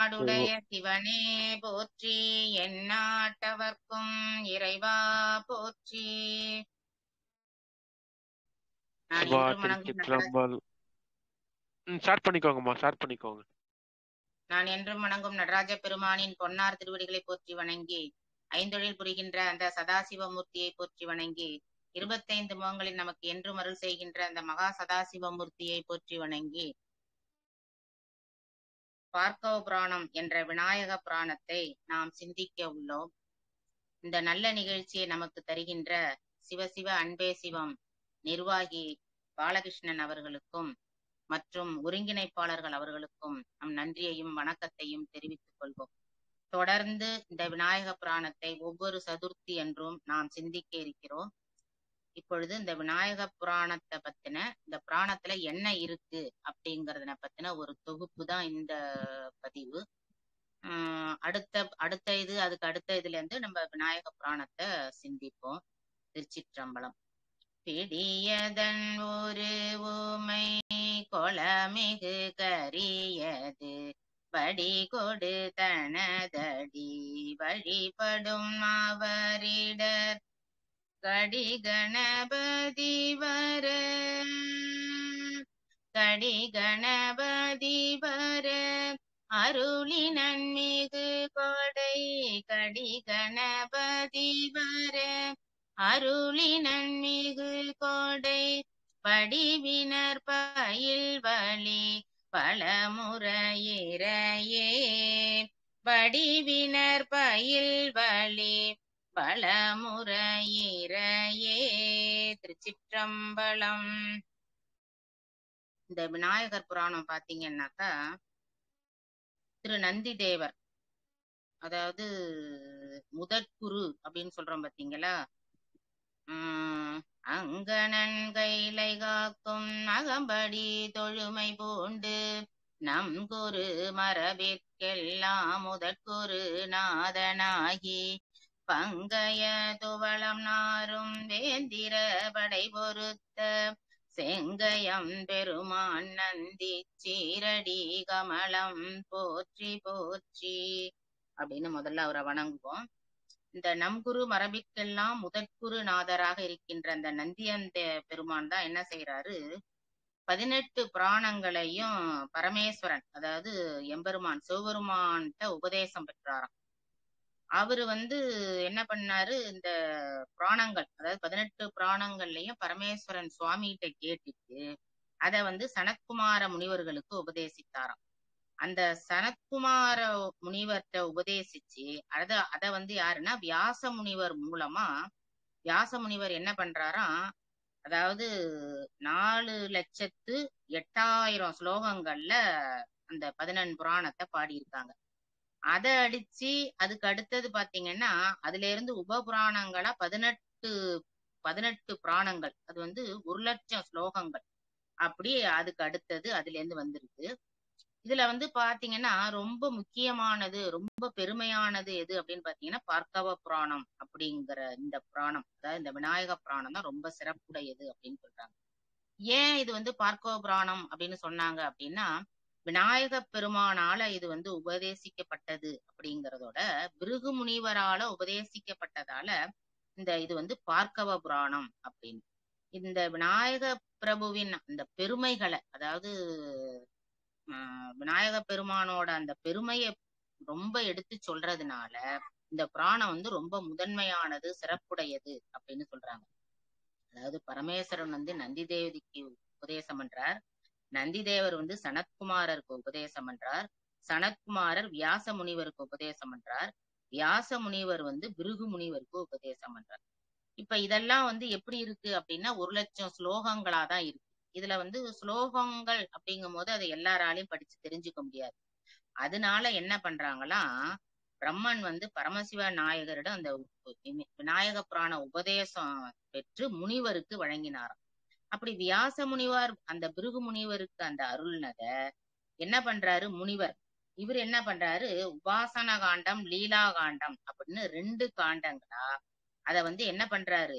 நாடுடைய சிவனே போற்றி எந்நாட்டவர்க்கும் இறைவா போற்றி நான் சிவா என்று வணங்கும் நடராஜ திருச்சிற்றம்பலம் ம் ஸ்டார்ட் பண்ணிக்கோங்கம்மா ஸ்டார்ட் பண்ணிக்கோங்க நான் என்றும் வணங்கும் நடராஜ பெருமானின் பொன்னார் திருவடிகளை போற்றி வணங்கி ஐந்தொழில் புரிகின்ற அந்த சதாசிவமூர்த்தியை போற்றி வணங்கி இருபத்தைந்து முகங்களில் நமக்கு என்றும் அருள் செய்கின்ற அந்த மகா சதாசிவமூர்த்தியை போற்றி வணங்கி பார்க்கவ புராணம் என்ற விநாயக புராணத்தை நாம் சிந்திக்க உள்ளோம் இந்த நல்ல நிகழ்ச்சியை நமக்கு தருகின்ற சிவசிவ அன்பே சிவம் நிர்வாகி பாலகிருஷ்ணன் அவர்களுக்கும் மற்றும் ஒருங்கிணைப்பாளர்கள் அவர்களுக்கும் நம் நன்றியையும் வணக்கத்தையும் தெரிவித்துக் கொள்வோம் தொடர்ந்து இந்த விநாயக புராணத்தை ஒவ்வொரு சதுர்த்தி என்றும் நாம் சிந்திக்க இருக்கிறோம் இப்பொழுது இந்த விநாயக புராணத்தை பத்தின இந்த புராணத்துல என்ன இருக்கு அப்படிங்கறத பத்தின ஒரு தொகுப்பு தான் இந்த பதிவு ஆஹ் அடுத்த அடுத்த இது அதுக்கு அடுத்த இதுல இருந்து நம்ம விநாயக புராணத்தை சிந்திப்போம் திருச்சிற்றம்பலம் பிடியதன் ஒரு ஊமை கொளமிகு கரியது படி கொடு தனதடி வழிபடும் அவரிடர் கடி கணபதி வர கடி கணபதி வர அருளி நன்மிகு கொடை கடி கணபதி வர அருளி நன்மிகு கொடை படிவினர் பயில் வழி பலமுறையிறையே படிவினர் பயில் வழி பலமுறையிறையே திருச்சிற்றம்பலம் இந்த விநாயகர் புராணம் பாத்தீங்கன்னாக்கா திரு நந்தி தேவர் அதாவது முதற்குரு அப்படின்னு சொல்றோம் பாத்தீங்களா உம் அங்கணன் கைலை காக்கும் அகம்படி தொழுமை பூண்டு நம் குரு மரபிற்கெல்லாம் முதற்குரு நாதனாகி பங்கைய துவளம் நாரும் வேந்திர படை பொருத்த செங்கயம் பெருமான் நந்தி சீரடி கமலம் போற்றி போற்றி அப்படின்னு முதல்ல அவரை வணங்குவோம் இந்த நம்குரு மரபிற்கெல்லாம் முதற்குரு நாதராக இருக்கின்ற அந்த நந்தியந்த பெருமான் தான் என்ன செய்யறாரு பதினெட்டு புராணங்களையும் பரமேஸ்வரன் அதாவது எம்பெருமான் சிவபெருமான்கிட்ட உபதேசம் பெற்றாராம் அவரு வந்து என்ன பண்ணாரு இந்த புராணங்கள் அதாவது பதினெட்டு புராணங்கள்லயும் பரமேஸ்வரன் சுவாமி கிட்ட கேட்டுட்டு அத வந்து சனத்குமார முனிவர்களுக்கு உபதேசித்தாராம் அந்த சனத்குமார முனிவர்கிட்ட உபதேசிச்சு அத அத வந்து யாருன்னா வியாச முனிவர் மூலமா வியாச முனிவர் என்ன பண்றாராம் அதாவது நாலு லட்சத்து எட்டாயிரம் ஸ்லோகங்கள்ல அந்த பதினெண் புராணத்தை பாடியிருக்காங்க அதை அடிச்சு அதுக்கு அடுத்தது பாத்தீங்கன்னா அதுல இருந்து உப புராணங்களா பதினெட்டு பதினெட்டு புராணங்கள் அது வந்து ஒரு லட்சம் ஸ்லோகங்கள் அப்படி அதுக்கு அடுத்தது அதுல இருந்து வந்திருக்கு இதுல வந்து பாத்தீங்கன்னா ரொம்ப முக்கியமானது ரொம்ப பெருமையானது எது அப்படின்னு பாத்தீங்கன்னா பார்க்கவ புராணம் அப்படிங்கிற இந்த புராணம் அதாவது இந்த விநாயக புராணம் தான் ரொம்ப சிறப்புடையது அப்படின்னு சொல்றாங்க ஏன் இது வந்து பார்க்கவ புராணம் அப்படின்னு சொன்னாங்க அப்படின்னா விநாயக பெருமானால இது வந்து உபதேசிக்கப்பட்டது அப்படிங்கறதோட பிருகு முனிவரால உபதேசிக்கப்பட்டதால இந்த இது வந்து பார்க்கவ புராணம் அப்படின்னு இந்த விநாயக பிரபுவின் அந்த பெருமைகளை அதாவது ஆஹ் விநாயக பெருமானோட அந்த பெருமையை ரொம்ப எடுத்து சொல்றதுனால இந்த புராணம் வந்து ரொம்ப முதன்மையானது சிறப்புடையது அப்படின்னு சொல்றாங்க அதாவது பரமேஸ்வரன் வந்து நந்தி தேவதிக்கு உபதேசம் பண்றார் நந்தி தேவர் வந்து சனத்குமாரருக்கு உபதேசம் பண்றார் சனத்குமாரர் வியாச முனிவருக்கு உபதேசம் பண்றார் வியாச முனிவர் வந்து பிருகு முனிவருக்கு உபதேசம் பண்றார் இப்ப இதெல்லாம் வந்து எப்படி இருக்கு அப்படின்னா ஒரு லட்சம் ஸ்லோகங்களா தான் இருக்கு இதுல வந்து ஸ்லோகங்கள் அப்படிங்கும் போது அதை எல்லாராலையும் படிச்சு தெரிஞ்சுக்க முடியாது அதனால என்ன பண்றாங்களாம் பிரம்மன் வந்து பரமசிவ நாயகரிடம் அந்த விநாயக புராண உபதேசம் பெற்று முனிவருக்கு வழங்கினாராம் அப்படி வியாச முனிவர் அந்த பிருகு முனிவருக்கு அந்த அருள்னத என்ன பண்றாரு முனிவர் இவர் என்ன பண்றாரு உபாசன காண்டம் லீலா காண்டம் அப்படின்னு ரெண்டு காண்டங்களா அத வந்து என்ன பண்றாரு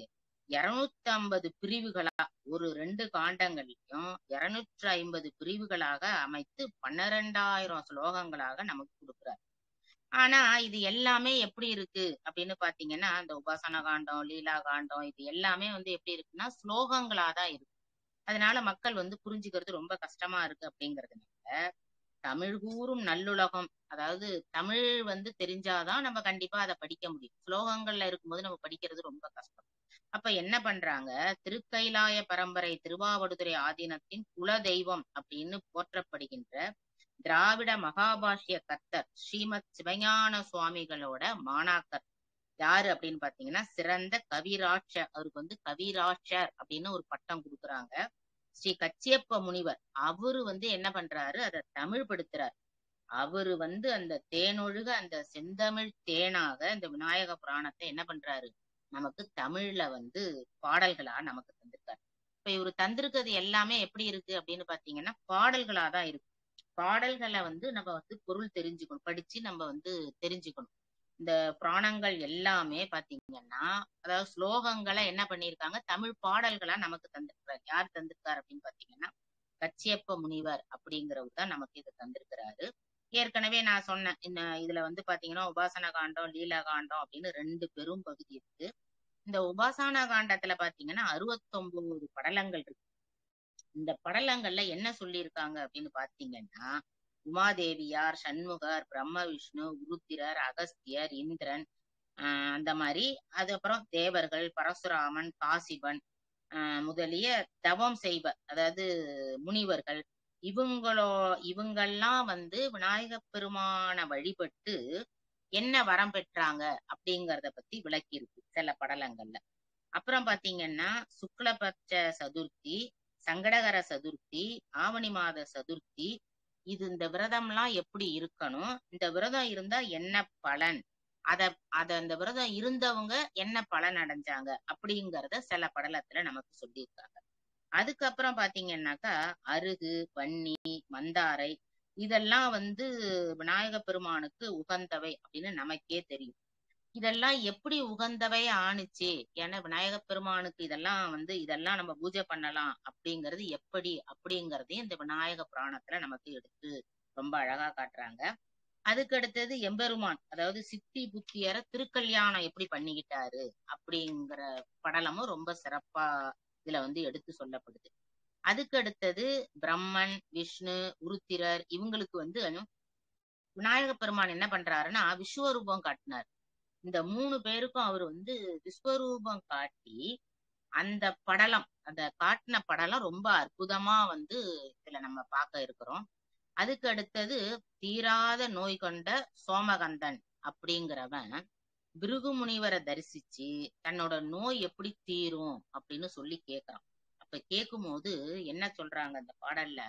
இருநூத்தி ஐம்பது பிரிவுகளா ஒரு ரெண்டு காண்டங்களையும் இருநூற்றி ஐம்பது பிரிவுகளாக அமைத்து பன்னிரெண்டாயிரம் ஸ்லோகங்களாக நமக்கு கொடுக்கிறார் ஆனா இது எல்லாமே எப்படி இருக்கு அப்படின்னு பாத்தீங்கன்னா இந்த உபாசன காண்டம் லீலா காண்டம் இது எல்லாமே வந்து எப்படி இருக்குன்னா ஸ்லோகங்களா தான் இருக்கு அதனால மக்கள் வந்து புரிஞ்சுக்கிறது ரொம்ப கஷ்டமா இருக்கு அப்படிங்கறதுனால தமிழ் கூறும் நல்லுலகம் அதாவது தமிழ் வந்து தெரிஞ்சாதான் நம்ம கண்டிப்பா அதை படிக்க முடியும் ஸ்லோகங்கள்ல இருக்கும்போது நம்ம படிக்கிறது ரொம்ப கஷ்டம் அப்ப என்ன பண்றாங்க திருக்கைலாய பரம்பரை திருவாவடுதுறை ஆதீனத்தின் குல தெய்வம் அப்படின்னு போற்றப்படுகின்ற திராவிட மகாபாஷ்ய கர்த்தர் ஸ்ரீமத் சிவஞான சுவாமிகளோட மாணாக்கர் யாரு அப்படின்னு பாத்தீங்கன்னா சிறந்த கவிராட்சர் அவருக்கு வந்து கவிராட்சர் அப்படின்னு ஒரு பட்டம் கொடுக்குறாங்க ஸ்ரீ கச்சியப்ப முனிவர் அவரு வந்து என்ன பண்றாரு அதை தமிழ் படுத்துறாரு அவரு வந்து அந்த தேனொழுக அந்த செந்தமிழ் தேனாக இந்த விநாயக புராணத்தை என்ன பண்றாரு நமக்கு தமிழ்ல வந்து பாடல்களா நமக்கு தந்திருக்காரு இப்ப இவரு தந்திருக்கிறது எல்லாமே எப்படி இருக்கு அப்படின்னு பாத்தீங்கன்னா பாடல்களா தான் இருக்கு பாடல்களை வந்து நம்ம வந்து பொருள் தெரிஞ்சுக்கணும் படிச்சு நம்ம வந்து தெரிஞ்சுக்கணும் இந்த புராணங்கள் எல்லாமே பாத்தீங்கன்னா அதாவது ஸ்லோகங்களை என்ன பண்ணியிருக்காங்க தமிழ் பாடல்களா நமக்கு தந்திருக்கிறார் யார் தந்திருக்காரு அப்படின்னு பாத்தீங்கன்னா கச்சியப்ப முனிவர் அப்படிங்கிறவர் தான் நமக்கு இதை தந்திருக்கிறாரு ஏற்கனவே நான் சொன்னேன் இந்த இதுல வந்து பாத்தீங்கன்னா உபாசன காண்டம் லீலா காண்டம் அப்படின்னு ரெண்டு பெரும் பகுதி இருக்கு இந்த உபாசனா காண்டத்துல பாத்தீங்கன்னா அறுபத்தொன்பது படலங்கள் இருக்கு இந்த படலங்கள்ல என்ன சொல்லியிருக்காங்க அப்படின்னு பாத்தீங்கன்னா உமாதேவியார் சண்முகர் பிரம்ம விஷ்ணு உருத்திரர் அகஸ்தியர் இந்திரன் ஆஹ் அந்த மாதிரி அதுக்கப்புறம் தேவர்கள் பரசுராமன் காசிபன் ஆஹ் முதலிய தவம் செய்வர் அதாவது முனிவர்கள் இவங்களோ இவங்கெல்லாம் வந்து விநாயக பெருமான வழிபட்டு என்ன வரம் பெற்றாங்க அப்படிங்கறத பத்தி விளக்கி இருக்கு சில படலங்கள்ல அப்புறம் பாத்தீங்கன்னா சுக்லபட்ச சதுர்த்தி சங்கடகர சதுர்த்தி ஆவணி மாத சதுர்த்தி இது இந்த விரதம்லாம் எப்படி இருக்கணும் இந்த விரதம் இருந்தா என்ன பலன் அத அத அந்த விரதம் இருந்தவங்க என்ன பலன் அடைஞ்சாங்க அப்படிங்கறத சில படலத்துல நமக்கு சொல்லியிருக்காங்க அதுக்கப்புறம் பாத்தீங்கன்னாக்கா அருகு வன்னி மந்தாரை இதெல்லாம் வந்து விநாயக பெருமானுக்கு உகந்தவை அப்படின்னு நமக்கே தெரியும் இதெல்லாம் எப்படி உகந்தவை ஆணுச்சு ஏன்னா விநாயக பெருமானுக்கு இதெல்லாம் வந்து இதெல்லாம் நம்ம பூஜை பண்ணலாம் அப்படிங்கிறது எப்படி அப்படிங்கறதையும் இந்த விநாயக புராணத்துல நமக்கு எடுத்து ரொம்ப அழகா காட்டுறாங்க அதுக்கு அடுத்தது எம்பெருமான் அதாவது சித்தி புத்தியர திருக்கல்யாணம் எப்படி பண்ணிக்கிட்டாரு அப்படிங்கிற படலமும் ரொம்ப சிறப்பா இதுல வந்து எடுத்து சொல்லப்படுது அதுக்கு அடுத்தது பிரம்மன் விஷ்ணு உருத்திரர் இவங்களுக்கு வந்து விநாயக பெருமான் என்ன பண்றாருன்னா விஸ்வரூபம் காட்டினார் இந்த மூணு பேருக்கும் அவர் வந்து விஸ்வரூபம் காட்டி அந்த படலம் அந்த காட்டின படலம் ரொம்ப அற்புதமா வந்து இதுல நம்ம பார்க்க இருக்கிறோம் அதுக்கு அடுத்தது தீராத நோய் கொண்ட சோமகந்தன் அப்படிங்கிறவன் பிருகு முனிவரை தரிசிச்சு தன்னோட நோய் எப்படி தீரும் அப்படின்னு சொல்லி கேக்குறான் அப்ப கேட்கும்போது என்ன சொல்றாங்க அந்த பாடல்ல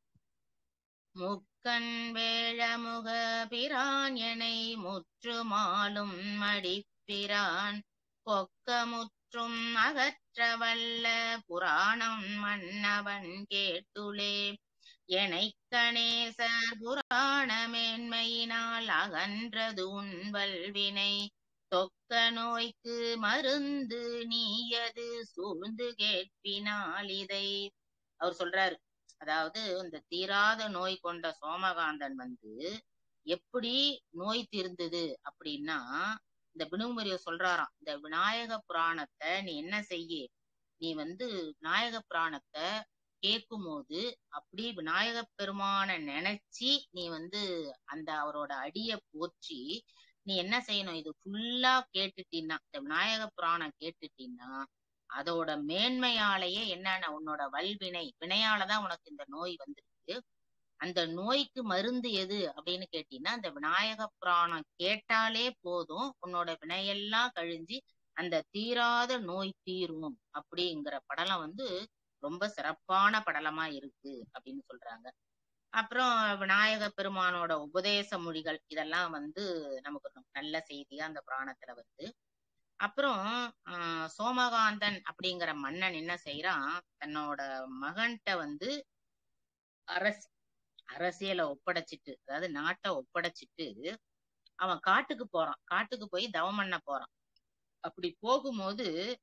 முக்கண் வேழமுக பிரான் எனை முற்றுமாலும் மடிப்பிரான் பொக்க முற்றும் அகற்றவல்ல புராணம் மன்னவன் கேட்டுளே எனை கணேசர் புராண மேன்மையினால் அகன்றது உண்வல் வினை தொக்க நோய்க்கு மருந்து நீயது சூழ்ந்து கேட்பினால் இதை அவர் சொல்றாரு அதாவது இந்த தீராத நோய் கொண்ட சோமகாந்தன் வந்து எப்படி நோய் தீர்ந்தது அப்படின்னா இந்த பிணுமுறைய சொல்றாராம் இந்த விநாயக புராணத்தை நீ என்ன செய்ய நீ வந்து விநாயக புராணத்தை கேட்கும் போது அப்படி விநாயக பெருமான நினைச்சு நீ வந்து அந்த அவரோட அடிய போற்றி நீ என்ன செய்யணும் இது ஃபுல்லா கேட்டுட்டீன்னா இந்த விநாயக புராணம் கேட்டுட்டீன்னா அதோட மேன்மையாலேயே என்னன்னா உன்னோட வல்வினை வினையாலதான் உனக்கு இந்த நோய் வந்திருக்கு அந்த நோய்க்கு மருந்து எது அப்படின்னு கேட்டீங்கன்னா அந்த விநாயக புராணம் கேட்டாலே போதும் உன்னோட வினையெல்லாம் கழிஞ்சு அந்த தீராத நோய் தீரும் அப்படிங்கிற படலம் வந்து ரொம்ப சிறப்பான படலமா இருக்கு அப்படின்னு சொல்றாங்க அப்புறம் விநாயக பெருமானோட உபதேச மொழிகள் இதெல்லாம் வந்து நமக்கு நல்ல செய்தியா அந்த புராணத்துல வருது அப்புறம் ஆஹ் சோமகாந்தன் அப்படிங்கிற மன்னன் என்ன செய்யறான் தன்னோட மகன்கிட்ட வந்து அரசு அரசியலை ஒப்படைச்சிட்டு அதாவது நாட்டை ஒப்படைச்சிட்டு அவன் காட்டுக்கு போறான் காட்டுக்கு போய் தவம் பண்ண போறான் அப்படி போகும்போது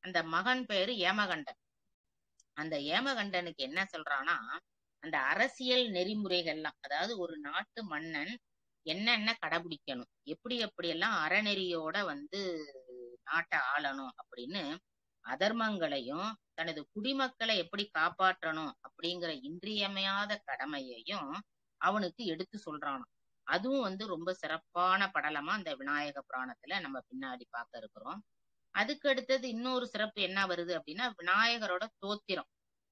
அந்த மகன் பேரு ஏமகண்டன் அந்த ஏமகண்டனுக்கு என்ன சொல்றான்னா அந்த அரசியல் நெறிமுறைகள்லாம் அதாவது ஒரு நாட்டு மன்னன் என்னென்ன கடைபிடிக்கணும் எப்படி எப்படியெல்லாம் அறநெறியோட வந்து நாட்டை ஆளணும் அப்படின்னு அதர்மங்களையும் தனது குடிமக்களை எப்படி காப்பாற்றணும் அப்படிங்கிற இன்றியமையாத கடமையையும் அவனுக்கு எடுத்து சொல்றானாம் அதுவும் வந்து ரொம்ப சிறப்பான படலமா அந்த விநாயக புராணத்துல நம்ம பின்னாடி பார்க்க இருக்கிறோம் அதுக்கு அடுத்தது இன்னொரு சிறப்பு என்ன வருது அப்படின்னா விநாயகரோட தோத்திரம்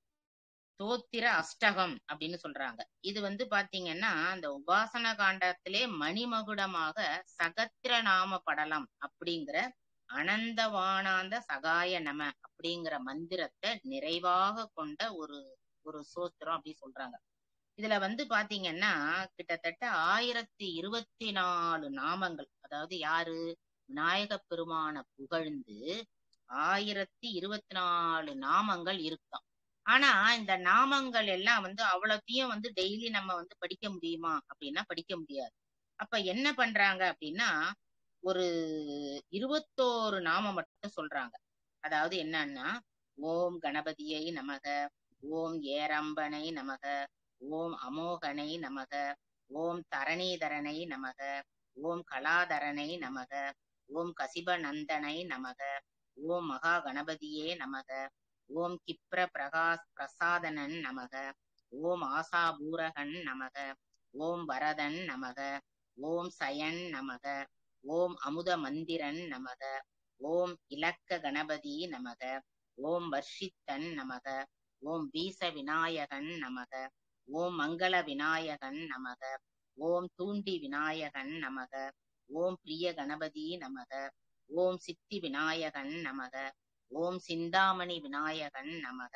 தோத்திர அஷ்டகம் அப்படின்னு சொல்றாங்க இது வந்து பாத்தீங்கன்னா அந்த உபாசன காண்டத்திலே மணிமகுடமாக சகத்திர நாம படலம் அப்படிங்கிற அனந்தவானாந்த சகாய நம அப்படிங்கிற மந்திரத்தை நிறைவாக கொண்ட ஒரு ஒரு சோத்திரம் அப்படி சொல்றாங்க இதுல வந்து பாத்தீங்கன்னா கிட்டத்தட்ட ஆயிரத்தி இருபத்தி நாலு நாமங்கள் அதாவது யாரு விநாயக பெருமான புகழ்ந்து ஆயிரத்தி இருபத்தி நாலு நாமங்கள் இருக்காம் ஆனா இந்த நாமங்கள் எல்லாம் வந்து அவ்வளோத்தையும் வந்து டெய்லி நம்ம வந்து படிக்க முடியுமா அப்படின்னா படிக்க முடியாது அப்ப என்ன பண்றாங்க அப்படின்னா ஒரு இருபத்தோரு நாமம் மட்டும் சொல்றாங்க அதாவது என்னன்னா ஓம் கணபதியை நமக ஓம் ஏரம்பனை நமக ஓம் அமோகனை நமக ஓம் தரணீதரனை நமக ஓம் கலாதரனை நமக ஓம் கசிபநந்தனை நமக ஓம் மகா கணபதியே நமக ஓம் கிப்ர பிரகாஷ் பிரசாதனன் நமக ஓம் ஆசாபூரகன் நமக ஓம் வரதன் நமக ஓம் சயன் நமக ஓம் அமுத மந்திரன் நமக ஓம் இலக்க கணபதி நமக ஓம் வர்ஷித்தன் நமக ஓம் வீச விநாயகன் நமக ஓம் மங்கள விநாயகன் நமக ஓம் தூண்டி விநாயகன் நமக ஓம் பிரிய கணபதி நமக ஓம் சித்தி விநாயகன் நமக ஓம் சிந்தாமணி விநாயகன் நமக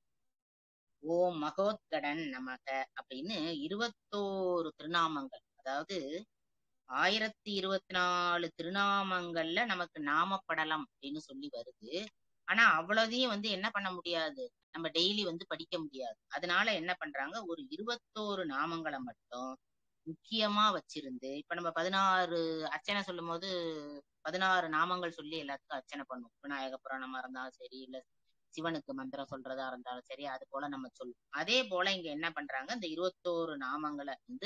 ஓம் மகோத்கடன் நமக அப்படின்னு இருபத்தோரு திருநாமங்கள் அதாவது ஆயிரத்தி இருபத்தி நாலு திருநாமங்கள்ல நமக்கு நாமப்படலம் அப்படின்னு சொல்லி வருது ஆனா அவ்வளதையும் வந்து என்ன பண்ண முடியாது நம்ம டெய்லி வந்து படிக்க முடியாது அதனால என்ன பண்றாங்க ஒரு இருபத்தோரு நாமங்களை மட்டும் முக்கியமா வச்சிருந்து இப்ப நம்ம பதினாறு அர்ச்சனை சொல்லும் போது பதினாறு நாமங்கள் சொல்லி எல்லாத்துக்கும் அர்ச்சனை பண்ணுவோம் விநாயக புராணமா இருந்தாலும் சரி இல்ல சிவனுக்கு மந்திரம் சொல்றதா இருந்தாலும் சரி அது போல நம்ம சொல்லுவோம் அதே போல இங்க என்ன பண்றாங்க இந்த இருபத்தோரு நாமங்களை வந்து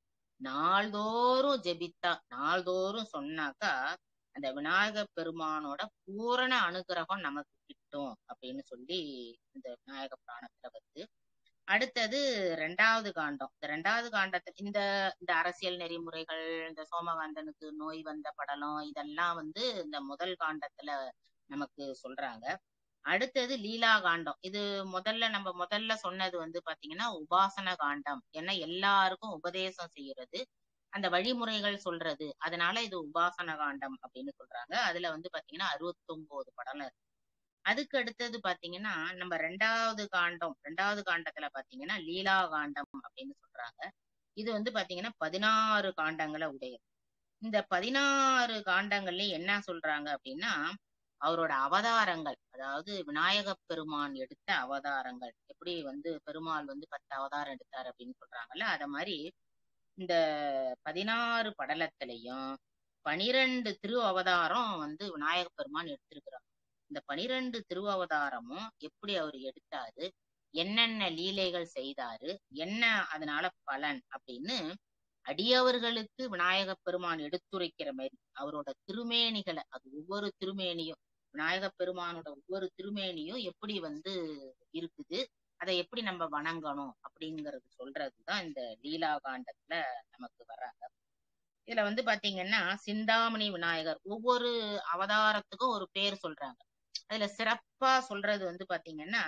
நாள்தோறும் ஜெபித்தா நாள்தோறும் சொன்னாக்கா அந்த விநாயக பெருமானோட பூரண அனுகிரகம் நமக்கு கிட்டும் அப்படின்னு சொல்லி இந்த விநாயக புராணத்துல வருது அடுத்தது ரெண்டாவது காண்டம் இந்த ரெண்டாவது காண்டத்துல இந்த இந்த அரசியல் நெறிமுறைகள் இந்த சோமகாந்தனுக்கு நோய் வந்த படலம் இதெல்லாம் வந்து இந்த முதல் காண்டத்துல நமக்கு சொல்றாங்க அடுத்தது லீலா காண்டம் இது முதல்ல நம்ம முதல்ல சொன்னது வந்து பாத்தீங்கன்னா உபாசன காண்டம் ஏன்னா எல்லாருக்கும் உபதேசம் செய்யறது அந்த வழிமுறைகள் சொல்றது அதனால இது உபாசன காண்டம் அப்படின்னு சொல்றாங்க அதுல வந்து பாத்தீங்கன்னா அறுபத்தொன்பது படலம் இருக்கு அதுக்கு அடுத்தது பாத்தீங்கன்னா நம்ம ரெண்டாவது காண்டம் ரெண்டாவது காண்டத்துல பாத்தீங்கன்னா லீலா காண்டம் அப்படின்னு சொல்றாங்க இது வந்து பாத்தீங்கன்னா பதினாறு காண்டங்களை உடையது இந்த பதினாறு காண்டங்கள்லயும் என்ன சொல்றாங்க அப்படின்னா அவரோட அவதாரங்கள் அதாவது விநாயக பெருமான் எடுத்த அவதாரங்கள் எப்படி வந்து பெருமாள் வந்து பத்து அவதாரம் எடுத்தார் அப்படின்னு சொல்றாங்கல்ல அத மாதிரி இந்த பதினாறு படலத்திலையும் பனிரெண்டு திரு அவதாரம் வந்து விநாயக பெருமான் எடுத்திருக்கிறார் இந்த பனிரெண்டு திரு அவதாரமும் எப்படி அவர் எடுத்தாரு என்னென்ன லீலைகள் செய்தாரு என்ன அதனால பலன் அப்படின்னு அடியவர்களுக்கு விநாயக பெருமான் எடுத்துரைக்கிற மாதிரி அவரோட திருமேனிகளை அது ஒவ்வொரு திருமேனியும் விநாயக பெருமானோட ஒவ்வொரு திருமேனியும் எப்படி வந்து இருக்குது அதை எப்படி நம்ம வணங்கணும் அப்படிங்கறது சொல்றதுதான் இந்த லீலா காண்டத்துல நமக்கு வர்றாங்க இதுல வந்து பாத்தீங்கன்னா சிந்தாமணி விநாயகர் ஒவ்வொரு அவதாரத்துக்கும் ஒரு பேர் சொல்றாங்க அதுல சிறப்பா சொல்றது வந்து பாத்தீங்கன்னா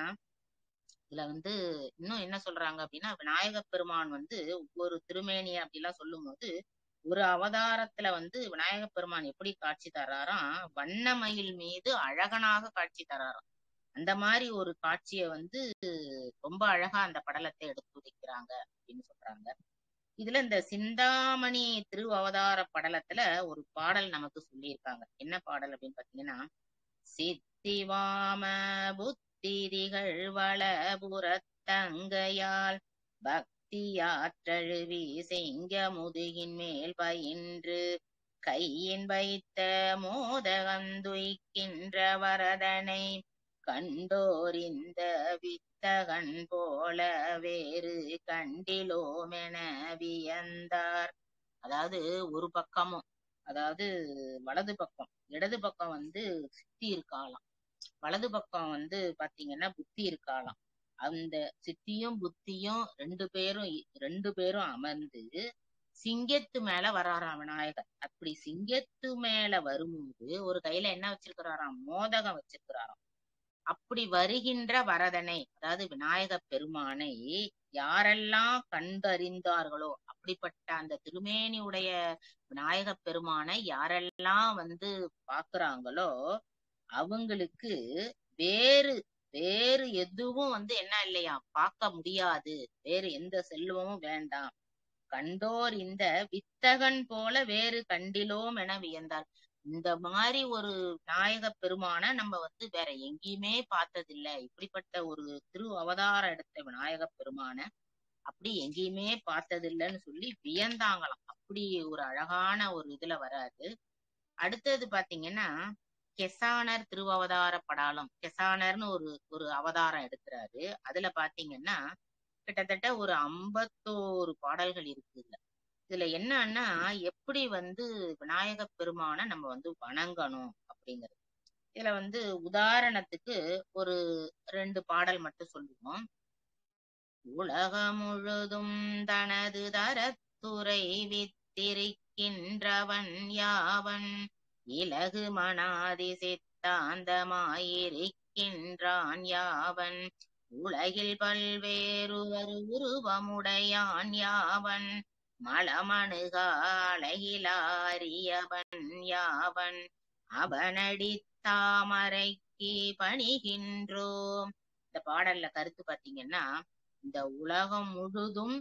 இதுல வந்து இன்னும் என்ன சொல்றாங்க அப்படின்னா விநாயக பெருமான் வந்து ஒவ்வொரு திருமேனிய அப்படிலாம் சொல்லும் போது ஒரு அவதாரத்துல வந்து விநாயக பெருமான் எப்படி காட்சி தர்றாராம் வண்ணமயில் மீது அழகனாக காட்சி தர்றாராம் அந்த மாதிரி ஒரு காட்சியை வந்து ரொம்ப அழகா அந்த படலத்தை எடுத்து வைக்கிறாங்க அப்படின்னு சொல்றாங்க இதுல இந்த சிந்தாமணி திரு அவதார படலத்துல ஒரு பாடல் நமக்கு சொல்லியிருக்காங்க என்ன பாடல் அப்படின்னு பாத்தீங்கன்னா சித்திவாம புத்திதிகள் வளபுறத்தங்கையால் பக்தியாற்றழுவி செங்க முதுகின் மேல் பயின்று கையின் வைத்த மோதகந்துய்க்கின்ற வரதனை கண்டோர் இந்த வித்தகன் போல வேறு கண்டிலோமென வியந்தார் அதாவது ஒரு பக்கமும் அதாவது வலது பக்கம் இடது பக்கம் வந்து சித்தி இருக்காளாம் வலது பக்கம் வந்து பாத்தீங்கன்னா புத்தி இருக்காளாம் அந்த சித்தியும் புத்தியும் ரெண்டு பேரும் இ- ரெண்டு பேரும் அமர்ந்து சிங்கத்து மேல வராராம் விநாயகர் அப்படி சிங்கத்து மேல வரும்போது ஒரு கையில என்ன வச்சிருக்கிறாராம் மோதகம் வச்சிருக்கிறாராம் அப்படி வருகின்ற வரதனை அதாவது விநாயக பெருமானை யாரெல்லாம் கண்டறிந்தார்களோ அப்படிப்பட்ட அந்த திருமேனியுடைய விநாயக பெருமானை யாரெல்லாம் வந்து பாக்குறாங்களோ அவங்களுக்கு வேறு வேறு எதுவும் வந்து என்ன இல்லையா பார்க்க முடியாது வேறு எந்த செல்வமும் வேண்டாம் கண்டோர் இந்த வித்தகன் போல வேறு கண்டிலோம் என வியந்தார் இந்த மாதிரி ஒரு விநாயக பெருமான நம்ம வந்து வேற எங்கேயுமே பார்த்ததில்ல இப்படிப்பட்ட ஒரு திரு அவதாரம் எடுத்த விநாயக பெருமான அப்படி எங்கேயுமே பார்த்ததில்லைன்னு சொல்லி வியந்தாங்களாம் அப்படி ஒரு அழகான ஒரு இதுல வராது அடுத்தது பாத்தீங்கன்னா கெசானர் திருவவதார படாலம் கெசானர்னு ஒரு ஒரு அவதாரம் எடுக்கிறாரு அதுல பாத்தீங்கன்னா கிட்டத்தட்ட ஒரு ஐம்பத்தோரு பாடல்கள் இருக்கு இதுல இதுல என்னன்னா எப்படி வந்து விநாயக பெருமானை நம்ம வந்து வணங்கணும் அப்படிங்கிறது இதுல வந்து உதாரணத்துக்கு ஒரு ரெண்டு பாடல் மட்டும் சொல்லுவோம் உலகம் முழுதும் தனது தரத்துறை வித்திருக்கின்றவன் யாவன் இலகு மனாதி சித்தாந்தமாயிருக்கின்றான் யாவன் உலகில் பல்வேறு ஒரு உருவமுடையான் யாவன் மலமணுகா அழகிலாரியவன் யாவன் அவனடி தாமரைக்கு பணிகின்றோம் இந்த பாடல்ல கருத்து பாத்தீங்கன்னா இந்த உலகம் முழுதும்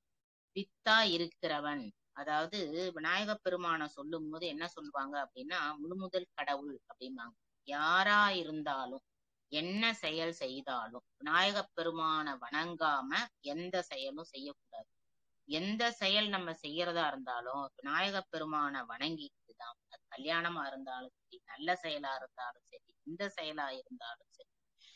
வித்தா இருக்கிறவன் அதாவது விநாயக பெருமான சொல்லும் போது என்ன சொல்லுவாங்க அப்படின்னா முழுமுதல் கடவுள் அப்படிம்பாங்க யாரா இருந்தாலும் என்ன செயல் செய்தாலும் விநாயக பெருமான வணங்காம எந்த செயலும் செய்யக்கூடாது எந்த செயல் நம்ம செய்யறதா இருந்தாலும் விநாயக பெருமான வணங்கிட்டு தான் அது கல்யாணமா இருந்தாலும் சரி நல்ல செயலா இருந்தாலும் சரி எந்த செயலா இருந்தாலும் சரி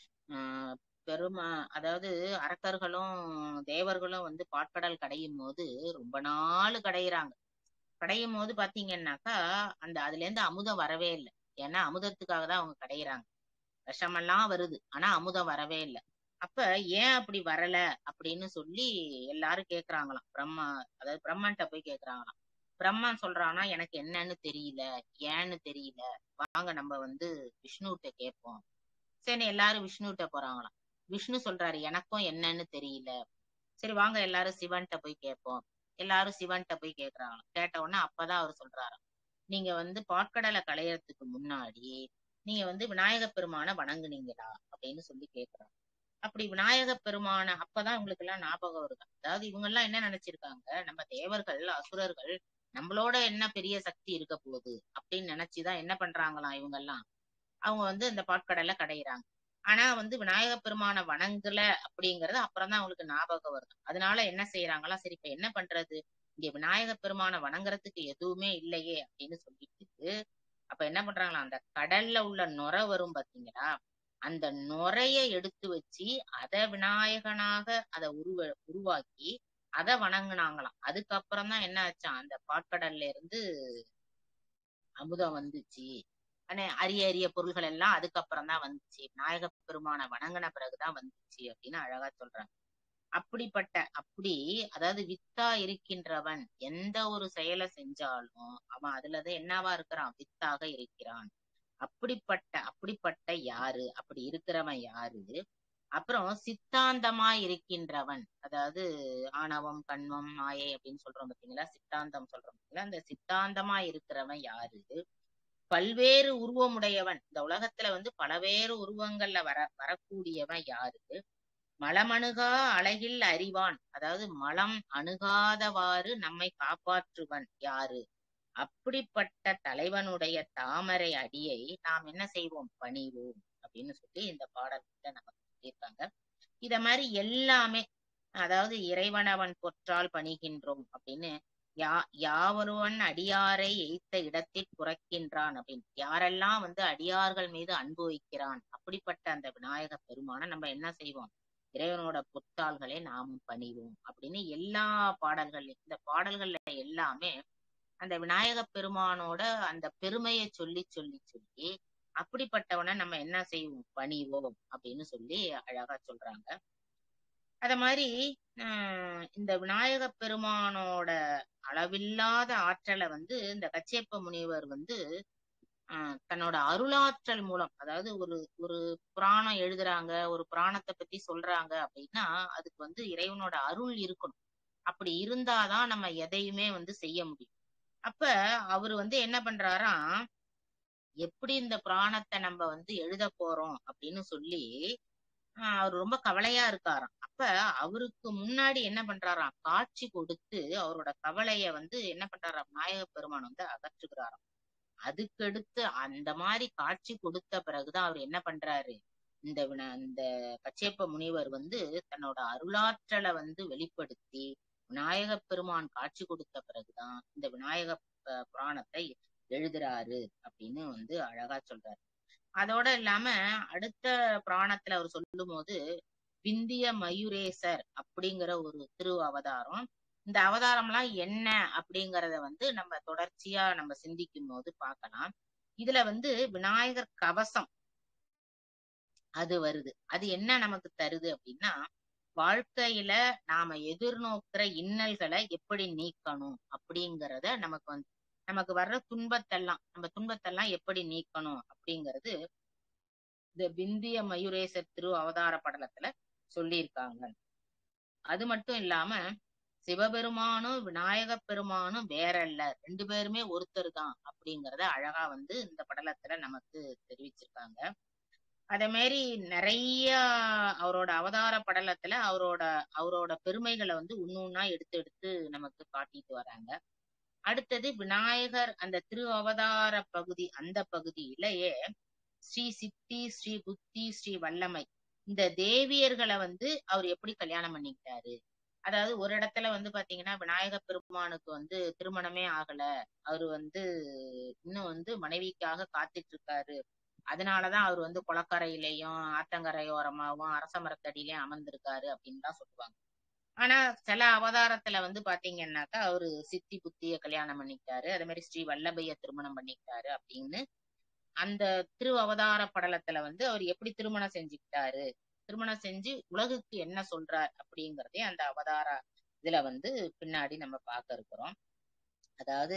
ஆஹ் பெருமா அதாவது அரக்கர்களும் தேவர்களும் வந்து பாட்கடல் கடையும் போது ரொம்ப நாள் கடையிறாங்க கடையும் போது பாத்தீங்கன்னாக்கா அந்த அதுல இருந்து அமுதம் வரவே இல்லை ஏன்னா அமுதத்துக்காக தான் அவங்க கடையிறாங்க விஷமெல்லாம் வருது ஆனா அமுதம் வரவே இல்லை அப்ப ஏன் அப்படி வரல அப்படின்னு சொல்லி எல்லாரும் கேக்குறாங்களாம் பிரம்மா அதாவது பிரம்மன்ட்ட போய் கேக்குறாங்களாம் பிரம்மன் சொல்றானா எனக்கு என்னன்னு தெரியல ஏன்னு தெரியல வாங்க நம்ம வந்து விஷ்ணுகிட்ட கேட்போம் சரி எல்லாரும் விஷ்ணுகிட்ட போறாங்களாம் விஷ்ணு சொல்றாரு எனக்கும் என்னன்னு தெரியல சரி வாங்க எல்லாரும் சிவன்கிட்ட போய் கேட்போம் எல்லாரும் சிவன்கிட்ட போய் கேக்குறாங்களாம் கேட்ட உடனே அப்பதான் அவர் சொல்றாராம் நீங்க வந்து பாட்கடலை களையறதுக்கு முன்னாடி நீங்க வந்து விநாயக பெருமான வணங்குனீங்களா அப்படின்னு சொல்லி கேக்குறாங்க அப்படி விநாயக பெருமான அப்பதான் உங்களுக்கு எல்லாம் ஞாபகம் வருது அதாவது இவங்க எல்லாம் என்ன நினைச்சிருக்காங்க நம்ம தேவர்கள் அசுரர்கள் நம்மளோட என்ன பெரிய சக்தி இருக்க போகுது அப்படின்னு நினைச்சுதான் என்ன பண்றாங்களாம் இவங்க எல்லாம் அவங்க வந்து இந்த பாட்கடலை கடையிறாங்க ஆனா வந்து விநாயக பெருமான வணங்கல அப்படிங்கறது அப்புறம் தான் அவங்களுக்கு ஞாபகம் வருது அதனால என்ன செய்யறாங்களா சரி இப்ப என்ன பண்றது இங்க விநாயக பெருமான வணங்குறதுக்கு எதுவுமே இல்லையே அப்படின்னு சொல்லிட்டு அப்ப என்ன பண்றாங்களா அந்த கடல்ல உள்ள நுரை வரும் பாத்தீங்களா அந்த நுரைய எடுத்து வச்சு அத விநாயகனாக அத உருவ உருவாக்கி அத வணங்குனாங்களாம் அதுக்கப்புறம் தான் என்ன ஆச்சாம் அந்த பாட்கடல்ல இருந்து அமுதம் வந்துச்சு ஆனா அரிய அரிய பொருள்கள் எல்லாம் அதுக்கப்புறம் தான் வந்துச்சு விநாயக பெருமான வணங்கின பிறகுதான் வந்துச்சு அப்படின்னு அழகா சொல்றாங்க அப்படிப்பட்ட அப்படி அதாவது வித்தா இருக்கின்றவன் எந்த ஒரு செயலை செஞ்சாலும் அவன் அதுலதான் என்னவா இருக்கிறான் வித்தாக இருக்கிறான் அப்படிப்பட்ட அப்படிப்பட்ட யாரு அப்படி இருக்கிறவன் யாரு அப்புறம் சித்தாந்தமா இருக்கின்றவன் அதாவது ஆணவம் கண்மம் மாயை அப்படின்னு சொல்றோம் பாத்தீங்களா சித்தாந்தம் சொல்றோம் பாத்தீங்களா அந்த சித்தாந்தமா இருக்கிறவன் யாரு பல்வேறு உருவமுடையவன் இந்த உலகத்துல வந்து பலவேறு உருவங்கள்ல வர வரக்கூடியவன் யாரு மலமணுகா அழகில் அறிவான் அதாவது மலம் அணுகாதவாறு நம்மை காப்பாற்றுவன் யாரு அப்படிப்பட்ட தலைவனுடைய தாமரை அடியை நாம் என்ன செய்வோம் பணிவோம் அப்படின்னு சொல்லி இந்த பாடல்கிட்ட நமக்கு சொல்லியிருக்காங்க இத மாதிரி எல்லாமே அதாவது இறைவனவன் பொற்றால் பணிகின்றோம் அப்படின்னு யா யாவொருவன் அடியாரை எய்த்த இடத்தில் குறைக்கின்றான் அப்படின்னு யாரெல்லாம் வந்து அடியார்கள் மீது அன்பு வைக்கிறான் அப்படிப்பட்ட அந்த விநாயக பெருமானை நம்ம என்ன செய்வோம் இறைவனோட பொத்தாள்களை நாமும் பணிவோம் அப்படின்னு எல்லா பாடல்கள் இந்த பாடல்கள்ல எல்லாமே அந்த விநாயக பெருமானோட அந்த பெருமையை சொல்லி சொல்லி சொல்லி அப்படிப்பட்டவனை நம்ம என்ன செய்வோம் பணிவோம் அப்படின்னு சொல்லி அழகா சொல்றாங்க அத மாதிரி ஆஹ் இந்த விநாயக பெருமானோட அளவில்லாத ஆற்றலை வந்து இந்த கச்சியப்ப முனிவர் வந்து ஆஹ் தன்னோட அருளாற்றல் மூலம் அதாவது ஒரு ஒரு புராணம் எழுதுறாங்க ஒரு புராணத்தை பத்தி சொல்றாங்க அப்படின்னா அதுக்கு வந்து இறைவனோட அருள் இருக்கணும் அப்படி இருந்தாதான் நம்ம எதையுமே வந்து செய்ய முடியும் அப்ப அவர் வந்து என்ன பண்றாராம் எப்படி இந்த புராணத்தை நம்ம வந்து எழுத போறோம் அப்படின்னு சொல்லி ஆஹ் அவர் ரொம்ப கவலையா இருக்காராம் அப்ப அவருக்கு முன்னாடி என்ன பண்றாராம் காட்சி கொடுத்து அவரோட கவலைய வந்து என்ன பண்றாராம் விநாயக பெருமான் வந்து அகற்றுகிறாராம் அதுக்கடுத்து அந்த மாதிரி காட்சி கொடுத்த பிறகுதான் அவர் என்ன பண்றாரு இந்த வின- இந்த கச்சேப்ப முனிவர் வந்து தன்னோட அருளாற்றலை வந்து வெளிப்படுத்தி விநாயக பெருமான் காட்சி கொடுத்த பிறகுதான் இந்த விநாயக ப- புராணத்தை எழுதுறாரு அப்படின்னு வந்து அழகா சொல்றாரு அதோட இல்லாம அடுத்த புராணத்துல அவர் சொல்லும் போது விந்திய மயூரேசர் அப்படிங்கிற ஒரு திரு அவதாரம் இந்த அவதாரம்லாம் என்ன அப்படிங்கறத வந்து நம்ம தொடர்ச்சியா நம்ம சிந்திக்கும் போது பார்க்கலாம் இதுல வந்து விநாயகர் கவசம் அது வருது அது என்ன நமக்கு தருது அப்படின்னா வாழ்க்கையில நாம எதிர்நோக்குற இன்னல்களை எப்படி நீக்கணும் அப்படிங்கறத நமக்கு வந்து நமக்கு வர்ற துன்பத்தெல்லாம் நம்ம துன்பத்தெல்லாம் எப்படி நீக்கணும் அப்படிங்கிறது இந்த பிந்திய மயூரேசர் திரு அவதார படலத்துல சொல்லியிருக்காங்க அது மட்டும் இல்லாம சிவபெருமானும் விநாயக பெருமானும் வேறல்ல ரெண்டு பேருமே ஒருத்தர் தான் அப்படிங்கறத அழகா வந்து இந்த படலத்துல நமக்கு தெரிவிச்சிருக்காங்க அதே மாதிரி நிறைய அவரோட அவதார படலத்துல அவரோட அவரோட பெருமைகளை வந்து ஒண்ணு எடுத்து எடுத்து நமக்கு காட்டிட்டு வராங்க அடுத்தது விநாயகர் அந்த திரு அவதார பகுதி அந்த பகுதியிலேயே ஸ்ரீ சித்தி ஸ்ரீ புத்தி ஸ்ரீ வல்லமை இந்த தேவியர்களை வந்து அவர் எப்படி கல்யாணம் பண்ணிக்கிட்டாரு அதாவது ஒரு இடத்துல வந்து பாத்தீங்கன்னா விநாயக பெருமானுக்கு வந்து திருமணமே ஆகல அவரு வந்து இன்னும் வந்து மனைவிக்காக காத்துட்டு இருக்காரு அதனாலதான் அவர் வந்து குளக்கரையிலையும் ஆத்தங்கரையோரமாவும் அரச மரத்தடியிலயும் அமர்ந்திருக்காரு அப்படின்னு தான் சொல்லுவாங்க ஆனா சில அவதாரத்துல வந்து பாத்தீங்கன்னாக்கா அவரு சித்தி புத்திய கல்யாணம் பண்ணிக்கிட்டாரு அதே மாதிரி ஸ்ரீ வல்லபைய திருமணம் பண்ணிக்கிட்டாரு அப்படின்னு அந்த திரு அவதார படலத்துல வந்து அவர் எப்படி திருமணம் செஞ்சுக்கிட்டாரு திருமணம் செஞ்சு உலகுக்கு என்ன சொல்றார் அப்படிங்கறதே அந்த அவதார இதுல வந்து பின்னாடி நம்ம பார்க்க இருக்கிறோம் அதாவது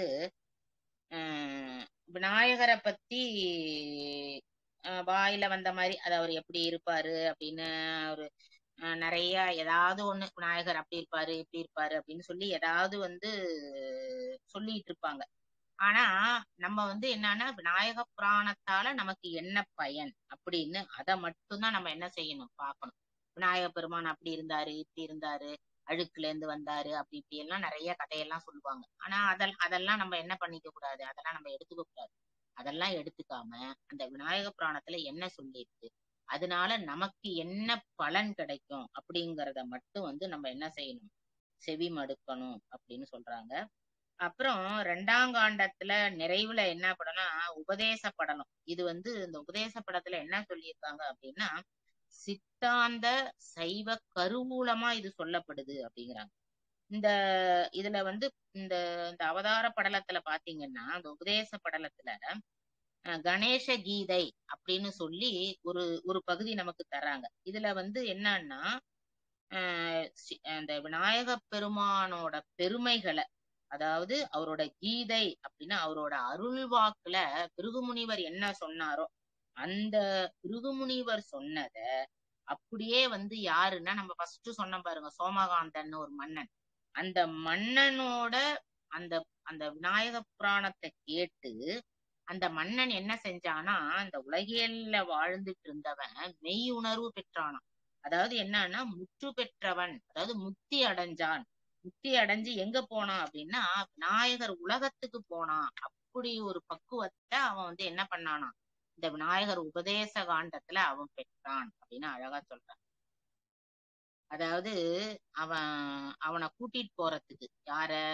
ஆஹ் விநாயகரை பத்தி ஆஹ் வாயில வந்த மாதிரி அது அவர் எப்படி இருப்பாரு அப்படின்னு அவரு ஆஹ் நிறைய ஏதாவது ஒண்ணு விநாயகர் அப்படி இருப்பாரு இப்படி இருப்பாரு அப்படின்னு சொல்லி ஏதாவது வந்து சொல்லிட்டு இருப்பாங்க ஆனா நம்ம வந்து என்னன்னா விநாயக புராணத்தால நமக்கு என்ன பயன் அப்படின்னு அதை மட்டும்தான் நம்ம என்ன செய்யணும் பார்க்கணும் விநாயக பெருமான் அப்படி இருந்தாரு இப்படி இருந்தாரு அழுக்குல இருந்து வந்தாரு அப்படி இப்படி எல்லாம் நிறைய கதையெல்லாம் சொல்லுவாங்க ஆனா அதெல் அதெல்லாம் நம்ம என்ன பண்ணிக்க கூடாது அதெல்லாம் நம்ம எடுத்துக்க கூடாது அதெல்லாம் எடுத்துக்காம அந்த விநாயக புராணத்துல என்ன சொல்லியிருக்கு அதனால நமக்கு என்ன பலன் கிடைக்கும் அப்படிங்கறத மட்டும் வந்து நம்ம என்ன செய்யணும் செவி மடுக்கணும் அப்படின்னு சொல்றாங்க அப்புறம் ரெண்டாம் காண்டத்துல நிறைவுல என்ன படம்னா உபதேச படலம் இது வந்து இந்த உபதேச படத்துல என்ன சொல்லியிருக்காங்க அப்படின்னா சித்தாந்த சைவ கருவூலமா இது சொல்லப்படுது அப்படிங்கிறாங்க இந்த இதுல வந்து இந்த இந்த அவதார படலத்துல பாத்தீங்கன்னா இந்த உபதேச படலத்துல அஹ், கணேச கீதை அப்படின்னு சொல்லி ஒரு ஒரு பகுதி நமக்கு தராங்க இதுல வந்து என்னன்னா அஹ், சி- அந்த விநாயக பெருமானோட பெருமைகளை அதாவது அவரோட கீதை அப்படின்னா அவரோட அருள் வாக்குல பிருகுமுனிவர் என்ன சொன்னாரோ அந்த பிருகுமுனிவர் சொன்னத அப்படியே வந்து யாருன்னா நம்ம ஃபர்ஸ்ட் சொன்ன பாருங்க சோமகாந்தன் ஒரு மன்னன் அந்த மன்னனோட அந்த அந்த விநாயக புராணத்தை கேட்டு அந்த மன்னன் என்ன செஞ்சானா அந்த உலகியல்ல வாழ்ந்துட்டு இருந்தவன் மெய் உணர்வு பெற்றானாம் அதாவது என்னன்னா முற்று பெற்றவன் அதாவது முக்தி அடைஞ்சான் முக்தி அடைஞ்சு எங்க போனான் அப்படின்னா விநாயகர் உலகத்துக்கு போனான் அப்படி ஒரு பக்குவத்தை அவன் வந்து என்ன பண்ணானா இந்த விநாயகர் உபதேச காண்டத்துல அவன் பெற்றான் அப்படின்னு அழகா சொல்றான் அதாவது அவன் அவனை கூட்டிட்டு போறதுக்கு யார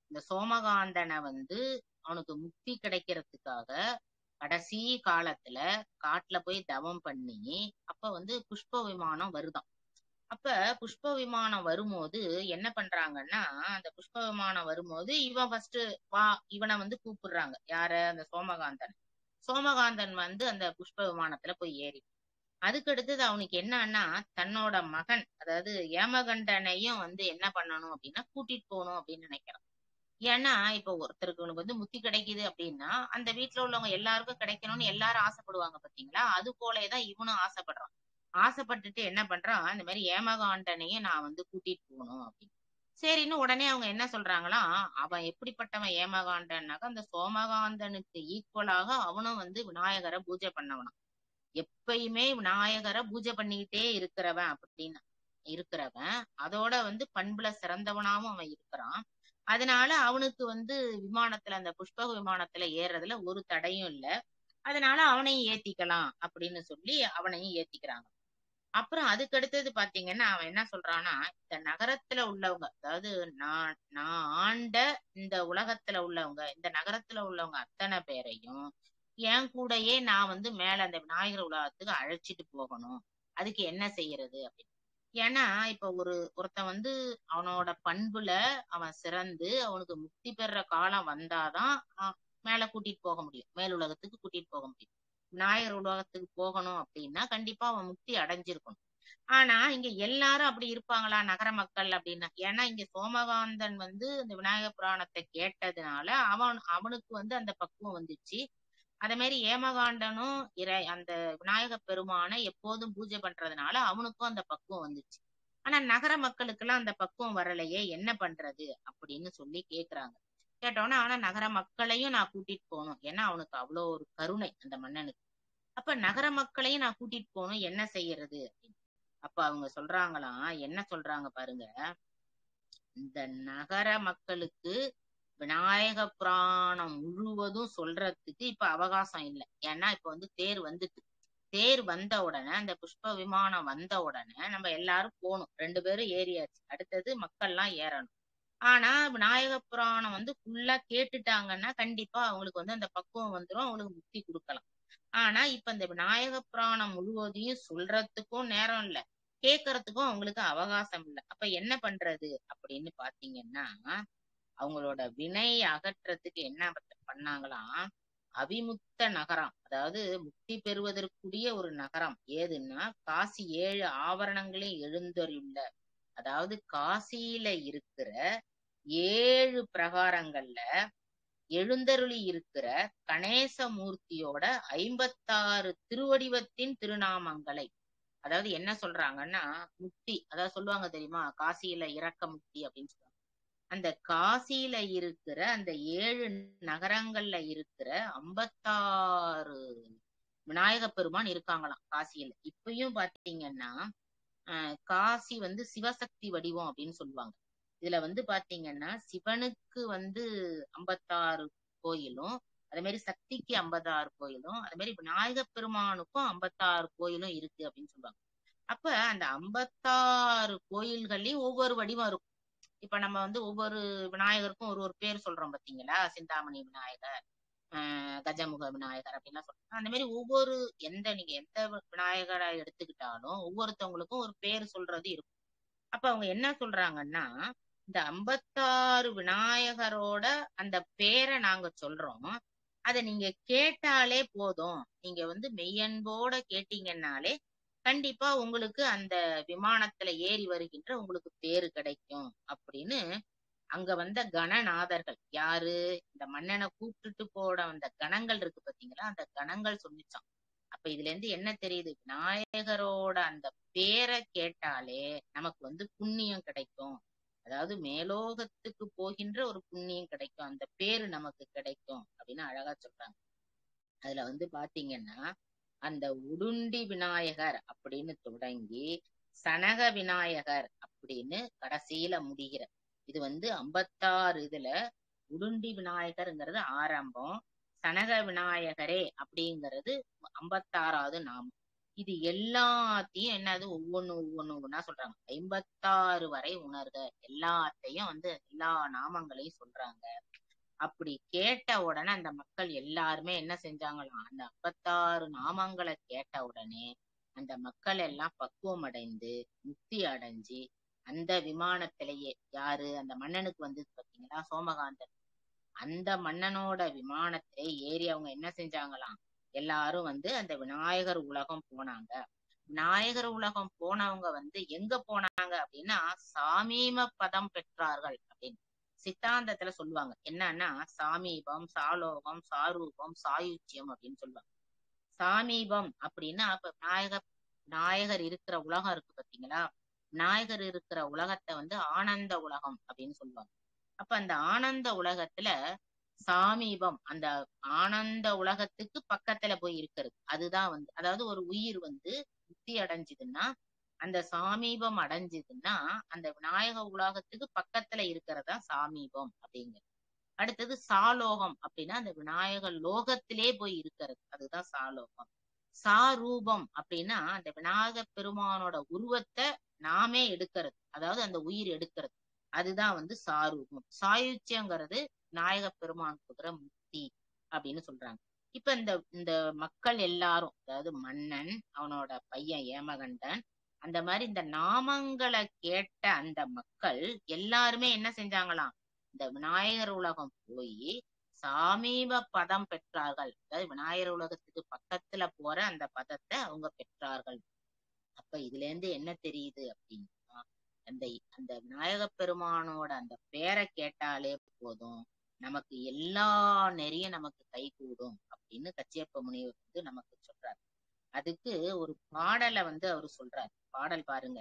இந்த சோமகாந்தனை வந்து அவனுக்கு முக்தி கிடைக்கிறதுக்காக கடைசி காலத்துல காட்டுல போய் தவம் பண்ணி அப்ப வந்து புஷ்ப விமானம் வருதாம் அப்ப புஷ்ப விமானம் வரும்போது என்ன பண்றாங்கன்னா அந்த புஷ்ப விமானம் வரும்போது இவன் ஃபர்ஸ்ட் வா இவனை வந்து கூப்பிடுறாங்க யார அந்த சோமகாந்தன் சோமகாந்தன் வந்து அந்த புஷ்ப விமானத்துல போய் ஏறி அதுக்கு அடுத்தது அவனுக்கு என்னன்னா தன்னோட மகன் அதாவது ஏமகண்டனையும் வந்து என்ன பண்ணணும் அப்படின்னா கூட்டிட்டு போகணும் அப்படின்னு நினைக்கிறான் ஏன்னா இப்ப ஒருத்தருக்கு உனக்கு வந்து முத்தி கிடைக்குது அப்படின்னா அந்த வீட்டுல உள்ளவங்க எல்லாருக்கும் கிடைக்கணும்னு எல்லாரும் ஆசைப்படுவாங்க பாத்தீங்களா அது போலதான் இவனும் ஆசைப்படுறான் ஆசைப்பட்டுட்டு என்ன பண்றான் இந்த மாதிரி ஏமகாண்டனையும் நான் வந்து கூட்டிட்டு போகணும் அப்படின்னு சரின்னு உடனே அவங்க என்ன சொல்றாங்களாம் அவன் எப்படிப்பட்டவன் ஏமகாண்டன்னாக்க அந்த சோமகாந்தனுக்கு ஈக்குவலாக அவனும் வந்து விநாயகரை பூஜை பண்ணவனாம் எப்பயுமே விநாயகரை பூஜை பண்ணிக்கிட்டே இருக்கிறவன் அப்படின்னு இருக்கிறவன் அதோட வந்து பண்புல சிறந்தவனாவும் அவன் இருக்கிறான் அதனால அவனுக்கு வந்து விமானத்துல அந்த புஷ்பக விமானத்துல ஏறுறதுல ஒரு தடையும் இல்ல அதனால அவனையும் ஏத்திக்கலாம் அப்படின்னு சொல்லி அவனையும் ஏத்திக்கிறாங்க அப்புறம் அதுக்கு அடுத்தது பாத்தீங்கன்னா அவன் என்ன சொல்றான்னா இந்த நகரத்துல உள்ளவங்க அதாவது நான் நான் ஆண்ட இந்த உலகத்துல உள்ளவங்க இந்த நகரத்துல உள்ளவங்க அத்தனை பேரையும் என் கூடயே நான் வந்து மேல அந்த விநாயகர் உலகத்துக்கு அழைச்சிட்டு போகணும் அதுக்கு என்ன செய்யறது அப்படின்னு ஏன்னா இப்ப ஒரு ஒருத்தன் வந்து அவனோட பண்புல அவன் சிறந்து அவனுக்கு முக்தி பெற காலம் வந்தாதான் அஹ் மேல கூட்டிட்டு போக முடியும் மேல் உலகத்துக்கு கூட்டிட்டு போக முடியும் விநாயகர் உலகத்துக்கு போகணும் அப்படின்னா கண்டிப்பா அவன் முக்தி அடைஞ்சிருக்கணும் ஆனா இங்க எல்லாரும் அப்படி இருப்பாங்களா நகர மக்கள் அப்படின்னா ஏன்னா இங்க சோமகாந்தன் வந்து இந்த விநாயகர் புராணத்தை கேட்டதுனால அவன் அவனுக்கு வந்து அந்த பக்குவம் வந்துச்சு அதே மாதிரி ஏமகாண்டனும் இறை அந்த விநாயக பெருமானை எப்போதும் பூஜை பண்றதுனால அவனுக்கும் அந்த பக்குவம் வந்துச்சு ஆனா நகர மக்களுக்கெல்லாம் அந்த பக்குவம் வரலையே என்ன பண்றது அப்படின்னு சொல்லி கேக்குறாங்க கேட்டோன்னா ஆனா நகர மக்களையும் நான் கூட்டிட்டு போகணும் ஏன்னா அவனுக்கு அவ்வளோ ஒரு கருணை அந்த மன்னனுக்கு அப்ப நகர மக்களையும் நான் கூட்டிட்டு போகணும் என்ன செய்யறது அப்படின்னு அப்ப அவங்க சொல்றாங்களாம் என்ன சொல்றாங்க பாருங்க இந்த நகர மக்களுக்கு விநாயக புராணம் முழுவதும் சொல்றதுக்கு இப்ப அவகாசம் இல்லை ஏன்னா இப்ப வந்து தேர் வந்துட்டு தேர் வந்த உடனே அந்த புஷ்ப விமானம் வந்த உடனே நம்ம எல்லாரும் போகணும் ரெண்டு பேரும் ஏறியாச்சு அடுத்தது மக்கள்லாம் ஏறணும் ஆனா விநாயக புராணம் வந்து ஃபுல்லா கேட்டுட்டாங்கன்னா கண்டிப்பா அவங்களுக்கு வந்து அந்த பக்குவம் வந்துடும் அவங்களுக்கு முக்தி கொடுக்கலாம் ஆனா இப்ப இந்த விநாயக புராணம் முழுவதையும் சொல்றதுக்கும் நேரம் இல்ல கேட்கறதுக்கும் அவங்களுக்கு அவகாசம் இல்லை அப்ப என்ன பண்றது அப்படின்னு பாத்தீங்கன்னா அவங்களோட வினை அகற்றத்துக்கு என்ன பண்ணாங்களாம் அவிமுக்த நகரம் அதாவது முக்தி பெறுவதற்குரிய ஒரு நகரம் ஏதுன்னா காசி ஏழு ஆவரணங்களையும் எழுந்தொருள்ள அதாவது காசியில இருக்கிற ஏழு பிரகாரங்கள்ல எழுந்தருளி இருக்கிற கணேசமூர்த்தியோட ஐம்பத்தாறு திருவடிவத்தின் திருநாமங்களை அதாவது என்ன சொல்றாங்கன்னா முக்தி அதாவது சொல்லுவாங்க தெரியுமா காசியில இறக்க முக்தி அப்படின்னு சொல்லுவாங்க அந்த காசியில இருக்கிற அந்த ஏழு நகரங்கள்ல இருக்கிற ஐம்பத்தாறு விநாயக பெருமான் இருக்காங்களாம் காசியில இப்பயும் பாத்தீங்கன்னா ஆஹ் காசி வந்து சிவசக்தி வடிவம் அப்படின்னு சொல்லுவாங்க இதுல வந்து பாத்தீங்கன்னா சிவனுக்கு வந்து ஐம்பத்தாறு கோயிலும் அதே மாதிரி சக்திக்கு ஐம்பத்தாறு கோயிலும் அதே மாதிரி விநாயக பெருமானுக்கும் ஐம்பத்தாறு கோயிலும் இருக்கு அப்படின்னு சொல்லுவாங்க அப்ப அந்த ஐம்பத்தாறு கோயில்கள்லயும் ஒவ்வொரு வடிவம் இருக்கும் இப்ப நம்ம வந்து ஒவ்வொரு விநாயகருக்கும் ஒரு ஒரு பேர் சொல்றோம் பாத்தீங்களா சிந்தாமணி விநாயகர் ஆஹ் கஜமுக விநாயகர் அப்படின்லாம் சொல்றோம் அந்த மாதிரி ஒவ்வொரு எந்த நீங்க எந்த விநாயகரை எடுத்துக்கிட்டாலும் ஒவ்வொருத்தவங்களுக்கும் ஒரு பேர் சொல்றது இருக்கும் அப்ப அவங்க என்ன சொல்றாங்கன்னா இந்த ஐம்பத்தாறு விநாயகரோட அந்த பேரை நாங்க சொல்றோம் அத நீங்க கேட்டாலே போதும் நீங்க வந்து மெய்யன்போட கேட்டீங்கன்னாலே கண்டிப்பா உங்களுக்கு அந்த விமானத்துல ஏறி வருகின்ற உங்களுக்கு பேரு கிடைக்கும் அப்படின்னு அங்க வந்த கணநாதர்கள் யாரு இந்த மன்னனை கூப்பிட்டுட்டு போட வந்த கணங்கள் இருக்கு பாத்தீங்களா அந்த கணங்கள் சொல்லிச்சான் அப்ப இதுல இருந்து என்ன தெரியுது விநாயகரோட அந்த பேரை கேட்டாலே நமக்கு வந்து புண்ணியம் கிடைக்கும் அதாவது மேலோகத்துக்கு போகின்ற ஒரு புண்ணியம் கிடைக்கும் அந்த பேரு நமக்கு கிடைக்கும் அப்படின்னு அழகா சொல்றாங்க அதுல வந்து பாத்தீங்கன்னா அந்த உடுண்டி விநாயகர் அப்படின்னு தொடங்கி சனக விநாயகர் அப்படின்னு கடைசியில முடிகிற இது வந்து ஐம்பத்தாறு இதுல உடுண்டி விநாயகர்ங்கிறது ஆரம்பம் சனக விநாயகரே அப்படிங்கிறது ஐம்பத்தாறாவது நாமம் இது எல்லாத்தையும் என்னது ஒவ்வொன்னு ஒவ்வொன்னு ஒவ்வொன்னா சொல்றாங்க ஐம்பத்தாறு வரை உணர்க எல்லாத்தையும் வந்து எல்லா நாமங்களையும் சொல்றாங்க அப்படி கேட்ட உடனே அந்த மக்கள் எல்லாருமே என்ன செஞ்சாங்களாம் அந்த ஐம்பத்தாறு நாமங்களை கேட்ட உடனே அந்த மக்கள் எல்லாம் பக்குவம் அடைந்து முக்தி அடைஞ்சு அந்த விமானத்திலேயே யாரு அந்த மன்னனுக்கு வந்து பாத்தீங்களா சோமகாந்தன் அந்த மன்னனோட விமானத்திலே ஏறி அவங்க என்ன செஞ்சாங்களாம் எல்லாரும் வந்து அந்த விநாயகர் உலகம் போனாங்க விநாயகர் உலகம் போனவங்க வந்து எங்க போனாங்க அப்படின்னா சாமீம பதம் பெற்றார்கள் அப்படின்னு சித்தாந்தத்துல சொல்லுவாங்க என்னன்னா சாமீபம் சாலோகம் சாரூபம் சாயுச்சியம் அப்படின்னு சொல்லுவாங்க சாமீபம் அப்படின்னா அப்ப விநாயகர் விநாயகர் இருக்கிற உலகம் இருக்கு பாத்தீங்களா விநாயகர் இருக்கிற உலகத்தை வந்து ஆனந்த உலகம் அப்படின்னு சொல்லுவாங்க அப்ப அந்த ஆனந்த உலகத்துல சாமீபம் அந்த ஆனந்த உலகத்துக்கு பக்கத்துல போய் இருக்கிறது அதுதான் வந்து அதாவது ஒரு உயிர் வந்து முக்தி அடைஞ்சதுன்னா அந்த சாமீபம் அடைஞ்சதுன்னா அந்த விநாயக உலகத்துக்கு பக்கத்துல இருக்கிறதா சாமீபம் அப்படிங்கிறது அடுத்தது சாலோகம் அப்படின்னா அந்த விநாயக லோகத்திலே போய் இருக்கிறது அதுதான் சாலோகம் சாரூபம் அப்படின்னா அந்த விநாயக பெருமானோட உருவத்தை நாமே எடுக்கிறது அதாவது அந்த உயிர் எடுக்கிறது அதுதான் வந்து சாரூபம் சாயுச்சியங்கிறது விநாயக பெருமான் கொடுக்குற முக்தி அப்படின்னு சொல்றாங்க இப்ப இந்த இந்த மக்கள் எல்லாரும் அதாவது மன்னன் அவனோட பையன் ஏமகண்டன் அந்த மாதிரி இந்த நாமங்களை கேட்ட அந்த மக்கள் எல்லாருமே என்ன செஞ்சாங்களாம் இந்த விநாயகர் உலகம் போய் சாமீப பதம் பெற்றார்கள் அதாவது விநாயகர் உலகத்துக்கு பக்கத்துல போற அந்த பதத்தை அவங்க பெற்றார்கள் அப்ப இதுல இருந்து என்ன தெரியுது அப்படின்னா அந்த அந்த விநாயக பெருமானோட அந்த பேரை கேட்டாலே போதும் நமக்கு எல்லா நெறியும் நமக்கு கை கூடும் அப்படின்னு கச்சியப்ப முனிவர் வந்து நமக்கு சொல்றாரு அதுக்கு ஒரு பாடலை வந்து அவர் சொல்றாரு பாடல் பாருங்க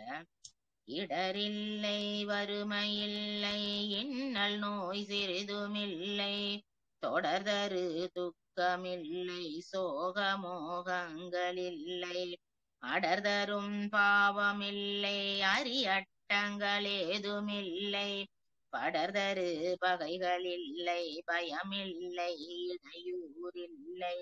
இடரில்லை வறுமையில்லை இன்னல் நோய் சிறிதுமில்லை தொடர்தரு துக்கமில்லை சோக மோகங்களில்லை அடர்தரும் பாவமில்லை அரியட்டங்களேதுமில்லை படர்தரு பகைகளில்லை பயமில்லை இடையூறில்லை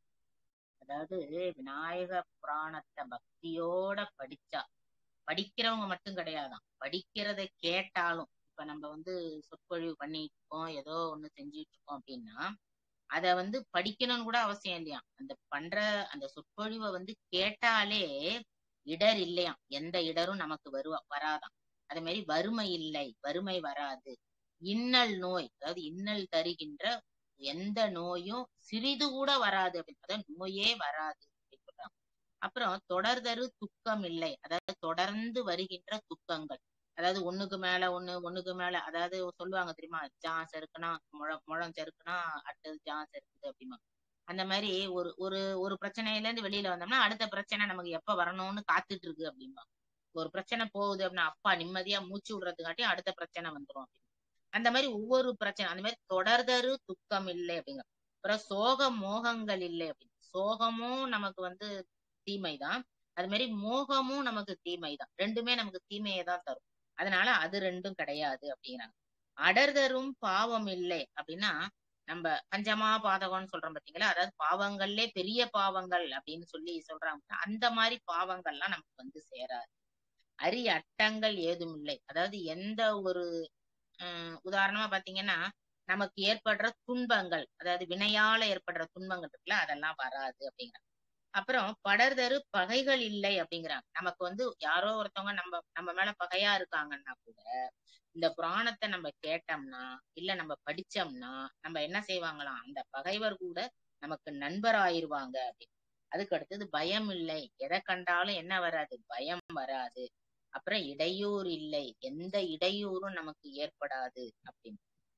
அதாவது விநாயக புராணத்தை பக்தியோட படிச்சா படிக்கிறவங்க மட்டும் கிடையாதாம் படிக்கிறத கேட்டாலும் இப்ப நம்ம வந்து சொற்பொழிவு பண்ணிட்டு இருக்கோம் ஏதோ ஒண்ணு செஞ்சுட்டு இருக்கோம் அப்படின்னா அத வந்து படிக்கணும்னு கூட அவசியம் இல்லையா அந்த பண்ற அந்த சொற்பொழிவை வந்து கேட்டாலே இடர் இல்லையாம் எந்த இடரும் நமக்கு வருவா வராதாம் அதே மாதிரி வறுமை இல்லை வறுமை வராது இன்னல் நோய் அதாவது இன்னல் தருகின்ற எந்த நோயும் சிறிது கூட வராது அப்படின்னு அதாவது நோயே வராது அப்படின்னு சொல்றாங்க அப்புறம் தொடர்தரு துக்கம் இல்லை அதாவது தொடர்ந்து வருகின்ற துக்கங்கள் அதாவது ஒண்ணுக்கு மேல ஒண்ணு ஒண்ணுக்கு மேல அதாவது சொல்லுவாங்க தெரியுமா ஜான் செருக்குனா முழம் முழம் செருக்குனா அடுத்தது ஜான் செருக்குது அப்படிமா அந்த மாதிரி ஒரு ஒரு ஒரு பிரச்சனையில இருந்து வெளியில வந்தோம்னா அடுத்த பிரச்சனை நமக்கு எப்ப வரணும்னு காத்துட்டு இருக்கு அப்படிம்பா ஒரு பிரச்சனை போகுது அப்படின்னா அப்பா நிம்மதியா மூச்சு விடுறதுக்காட்டி அடுத்த பிரச்சனை வந்துரும் அப்படின்னு அந்த மாதிரி ஒவ்வொரு பிரச்சனை அந்த மாதிரி தொடர்தரு துக்கம் இல்லை அப்படிங்க அப்புறம் சோக மோகங்கள் இல்லை அப்படின்னு சோகமும் நமக்கு வந்து தீமைதான் அது மாதிரி மோகமும் நமக்கு தீமைதான் ரெண்டுமே நமக்கு தீமையை தான் தரும் அதனால அது ரெண்டும் கிடையாது அப்படிங்கிறாங்க அடர்தரும் பாவம் இல்லை அப்படின்னா நம்ம பஞ்சமா பாதகம்னு சொல்றோம் பாத்தீங்களா அதாவது பாவங்கள்லே பெரிய பாவங்கள் அப்படின்னு சொல்லி சொல்றாங்க அந்த மாதிரி பாவங்கள்லாம் நமக்கு வந்து சேராது அரிய அட்டங்கள் ஏதும் இல்லை அதாவது எந்த ஒரு உம் உதாரணமா பாத்தீங்கன்னா நமக்கு ஏற்படுற துன்பங்கள் அதாவது வினையால ஏற்படுற துன்பங்கள் இருக்குல்ல அதெல்லாம் வராது அப்படிங்கிறாங்க அப்புறம் படர்தரு பகைகள் இல்லை அப்படிங்கிறாங்க நமக்கு வந்து யாரோ ஒருத்தவங்க நம்ம நம்ம மேல பகையா இருக்காங்கன்னா கூட இந்த புராணத்தை நம்ம கேட்டோம்னா இல்ல நம்ம படிச்சோம்னா நம்ம என்ன செய்வாங்களாம் அந்த பகைவர் கூட நமக்கு நண்பராயிருவாங்க அப்படின்னு அதுக்கு அடுத்தது பயம் இல்லை எதை கண்டாலும் என்ன வராது பயம் வராது அப்புறம் இடையூறு இல்லை எந்த இடையூறும் நமக்கு ஏற்படாது அப்படின்னு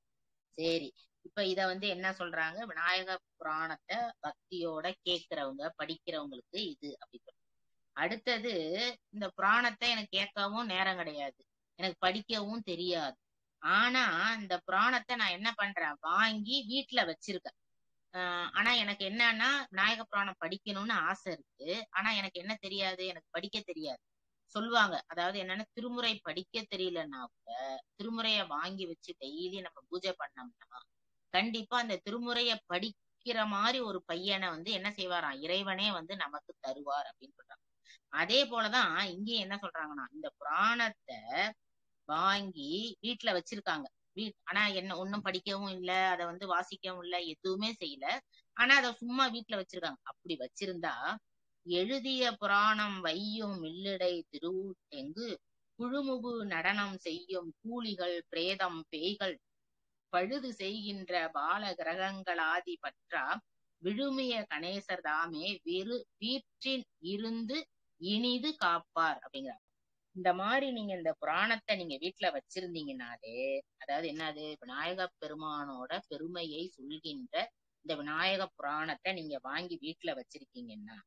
சரி இப்ப இத வந்து என்ன சொல்றாங்க விநாயக புராணத்தை பக்தியோட கேக்குறவங்க படிக்கிறவங்களுக்கு இது அப்படி சொல்றாங்க அடுத்தது இந்த புராணத்தை எனக்கு கேட்கவும் நேரம் கிடையாது எனக்கு படிக்கவும் தெரியாது ஆனா இந்த புராணத்தை நான் என்ன பண்றேன் வாங்கி வீட்டுல வச்சிருக்கேன் ஆஹ் ஆனா எனக்கு என்னன்னா விநாயக புராணம் படிக்கணும்னு ஆசை இருக்கு ஆனா எனக்கு என்ன தெரியாது எனக்கு படிக்க தெரியாது சொல்லுவாங்க அதாவது என்னன்னா திருமுறை படிக்க தெரியலன்னா கூட திருமுறைய வாங்கி வச்சு டெய்லி நம்ம பூஜை பண்ணோம்னா கண்டிப்பா அந்த திருமுறைய படிக்கிற மாதிரி ஒரு பையனை வந்து என்ன செய்வாராம் இறைவனே வந்து நமக்கு தருவார் அப்படின்னு சொல்றாங்க அதே போலதான் இங்கேயும் என்ன சொல்றாங்கன்னா இந்த புராணத்தை வாங்கி வீட்டுல வச்சிருக்காங்க வீட் ஆனா என்ன ஒண்ணும் படிக்கவும் இல்ல அதை வந்து வாசிக்கவும் இல்ல எதுவுமே செய்யல ஆனா அதை சும்மா வீட்டுல வச்சிருக்காங்க அப்படி வச்சிருந்தா எழுதிய புராணம் வையும் மில்லிடை திருவூட்டெங்கு குழுமுகு நடனம் செய்யும் கூலிகள் பிரேதம் பேய்கள் பழுது செய்கின்ற பால கிரகங்களாதி பற்றா விழுமிய கணேசர் தாமே விரு வீற்றின் இருந்து இனிது காப்பார் அப்படிங்கிறார் இந்த மாதிரி நீங்க இந்த புராணத்தை நீங்க வீட்டுல வச்சிருந்தீங்கனாலே அதாவது என்னது விநாயக பெருமானோட பெருமையை சொல்கின்ற இந்த விநாயக புராணத்தை நீங்க வாங்கி வீட்டுல வச்சிருக்கீங்கன்னா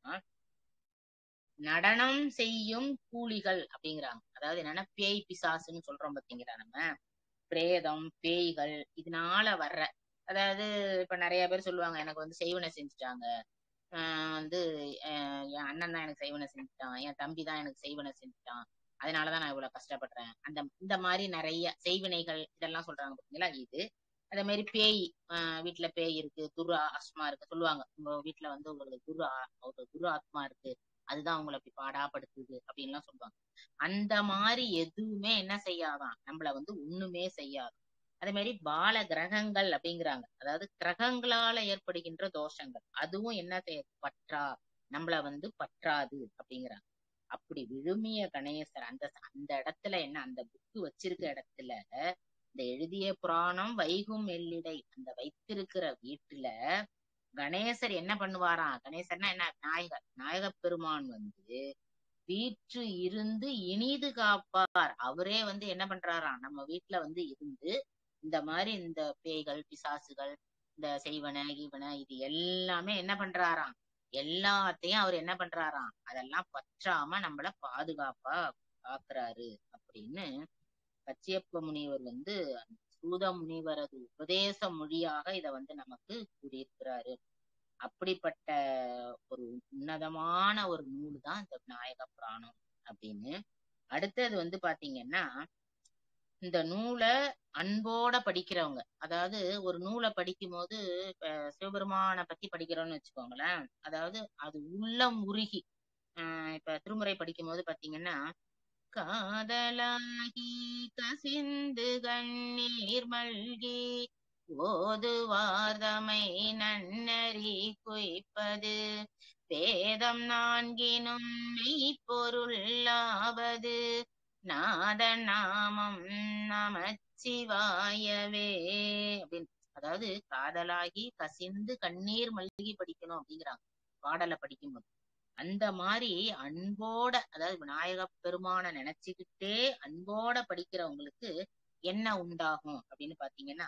நடனம் செய்யும் கூலிகள் அப்படிங்கிறாங்க அதாவது என்னன்னா பேய் பிசாசுன்னு சொல்றோம் பாத்தீங்களா நம்ம பிரேதம் பேய்கள் இதனால வர்ற அதாவது இப்ப நிறைய பேர் சொல்லுவாங்க எனக்கு வந்து செய்வனை செஞ்சுட்டாங்க ஆஹ் வந்து ஆஹ் என் அண்ணன் தான் எனக்கு செய்வனை செஞ்சுட்டான் என் தம்பி தான் எனக்கு செய்வனை செஞ்சுட்டான் அதனாலதான் நான் இவ்வளவு கஷ்டப்படுறேன் அந்த இந்த மாதிரி நிறைய செய்வினைகள் இதெல்லாம் சொல்றாங்க பாத்தீங்களா இது அதே மாதிரி பேய் ஆஹ் வீட்டுல பேய் இருக்கு துரு ஆத்மா இருக்கு சொல்லுவாங்க உங்க வீட்டுல வந்து உங்களுக்கு துரு ஆ- ஒரு துரு ஆத்மா இருக்கு அதுதான் உங்களை இப்படி பாடாப்படுத்துது அப்படின்லாம் சொல்லுவாங்க அந்த மாதிரி எதுவுமே என்ன செய்யாதான் நம்மள வந்து ஒண்ணுமே செய்யாது அதே மாதிரி பால கிரகங்கள் அப்படிங்கிறாங்க அதாவது கிரகங்களால ஏற்படுகின்ற தோஷங்கள் அதுவும் என்ன செய்ய பற்றா நம்மள வந்து பற்றாது அப்படிங்கிறாங்க அப்படி விழுமிய கணேசர் அந்த அந்த இடத்துல என்ன அந்த புக்கு வச்சிருக்க இடத்துல இந்த எழுதிய புராணம் வைகும் எல்லிடை அந்த வைத்திருக்கிற வீட்டுல கணேசர் என்ன பண்ணுவாராம் கணேசர்னா என்ன நாயகர் நாயகப் பெருமான் வந்து வீற்று இருந்து இனிது காப்பார் அவரே வந்து என்ன பண்றாராம் நம்ம வீட்டுல வந்து இருந்து இந்த மாதிரி இந்த பேய்கள் பிசாசுகள் இந்த செய்வன ஈவன இது எல்லாமே என்ன பண்றாராம் எல்லாத்தையும் அவர் என்ன பண்றாராம் அதெல்லாம் பற்றாம நம்மள பாதுகாப்பா காக்குறாரு அப்படின்னு கச்சியப்ப முனிவர் வந்து சூத முனிவரது உபதேச மொழியாக இத வந்து நமக்கு கூறியிருக்கிறாரு அப்படிப்பட்ட ஒரு உன்னதமான ஒரு நூல் தான் இந்த விநாயக புராணம் அப்படின்னு அடுத்தது வந்து பாத்தீங்கன்னா இந்த நூலை அன்போட படிக்கிறவங்க அதாவது ஒரு நூலை படிக்கும் போது இப்ப சிவபெருமான பத்தி படிக்கிறோம்னு வச்சுக்கோங்களேன் அதாவது அது உள்ளம் உருகி ஆஹ் இப்ப திருமுறை படிக்கும் போது பாத்தீங்கன்னா காதலாகி கசிந்து கண்ணீர் மல்கி ஓதுவார்தமை நன்னறி குய்ப்பது வேதம் நான்கினும் மெய்ப்பொருளாவது நாத நாமம் நமச்சிவாயவே அப்படின்னு அதாவது காதலாகி கசிந்து கண்ணீர் மல்கி படிக்கணும் அப்படிங்கிறாங்க பாடலை படிக்கும்போது அந்த மாதிரி அன்போட அதாவது விநாயக பெருமான நினைச்சுக்கிட்டே அன்போட படிக்கிறவங்களுக்கு என்ன உண்டாகும் அப்படின்னு பாத்தீங்கன்னா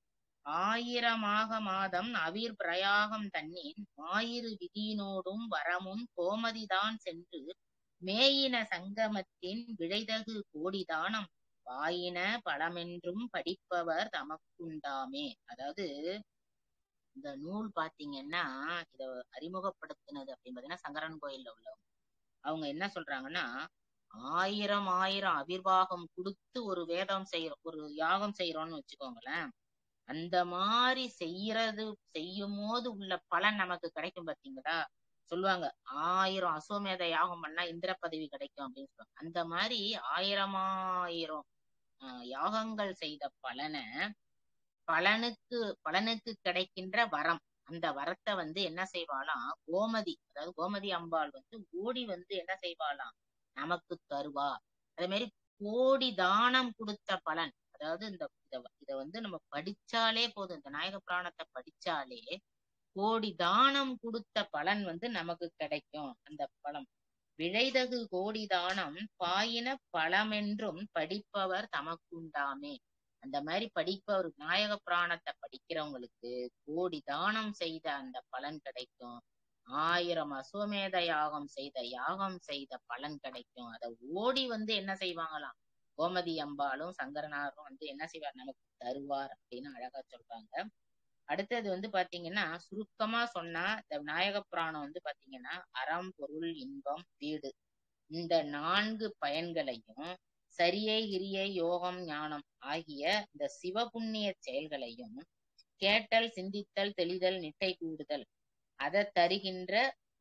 ஆயிரமாக மாதம் அவிர் பிரயாகம் தன்னின் ஆயிரு விதியினோடும் வரமும் கோமதிதான் சென்று மேயின சங்கமத்தின் விழைதகு கோடிதானம் வாயின பலமென்றும் படிப்பவர் தமக்குண்டாமே அதாவது இந்த நூல் பாத்தீங்கன்னா இத அறிமுகப்படுத்தினது அப்படின்னு பாத்தீங்கன்னா சங்கரன் கோயில்ல உள்ளவங்க அவங்க என்ன சொல்றாங்கன்னா ஆயிரம் ஆயிரம் அவிர்வாகம் கொடுத்து ஒரு வேதம் செய்யறோம் ஒரு யாகம் செய்யறோம்னு வச்சுக்கோங்களேன் அந்த மாதிரி செய்யறது செய்யும் போது உள்ள பலன் நமக்கு கிடைக்கும் பாத்தீங்களா சொல்லுவாங்க ஆயிரம் அசோமேத யாகம் பண்ணா இந்திர பதவி கிடைக்கும் அப்படின்னு சொல்லுவாங்க அந்த மாதிரி ஆயிரம் ஆயிரம் ஆஹ் யாகங்கள் செய்த பலனை பலனுக்கு பலனுக்கு கிடைக்கின்ற வரம் அந்த வரத்தை வந்து என்ன செய்வாளாம் கோமதி அதாவது கோமதி அம்பாள் வந்து ஓடி வந்து என்ன செய்வாளாம் நமக்கு தருவா அதே மாதிரி கோடி தானம் கொடுத்த பலன் அதாவது இந்த இத இத வந்து நம்ம படிச்சாலே போதும் இந்த நாயக புராணத்தை படிச்சாலே கோடி தானம் கொடுத்த பலன் வந்து நமக்கு கிடைக்கும் அந்த பலம் விழைதகு கோடி தானம் பாயின பலமென்றும் படிப்பவர் தமக்குண்டாமே அந்த மாதிரி படிப்பவர் நாயக புராணத்தை படிக்கிறவங்களுக்கு கோடி தானம் செய்த அந்த பலன் கிடைக்கும் ஆயிரம் அசுவமேத யாகம் செய்த யாகம் செய்த பலன் கிடைக்கும் அத ஓடி வந்து என்ன செய்வாங்களாம் கோமதி அம்பாலும் சங்கரனாரும் வந்து என்ன செய்வார் நமக்கு தருவார் அப்படின்னு அழகா சொல்றாங்க அடுத்தது வந்து பாத்தீங்கன்னா சுருக்கமா சொன்னா இந்த விநாயக புராணம் வந்து பாத்தீங்கன்னா அறம் பொருள் இன்பம் வீடு இந்த நான்கு பயன்களையும் சரியை கிரியை யோகம் ஞானம் ஆகிய இந்த சிவபுண்ணிய செயல்களையும் கேட்டல் சிந்தித்தல் தெளிதல் நிட்டை கூடுதல் அதை தருகின்ற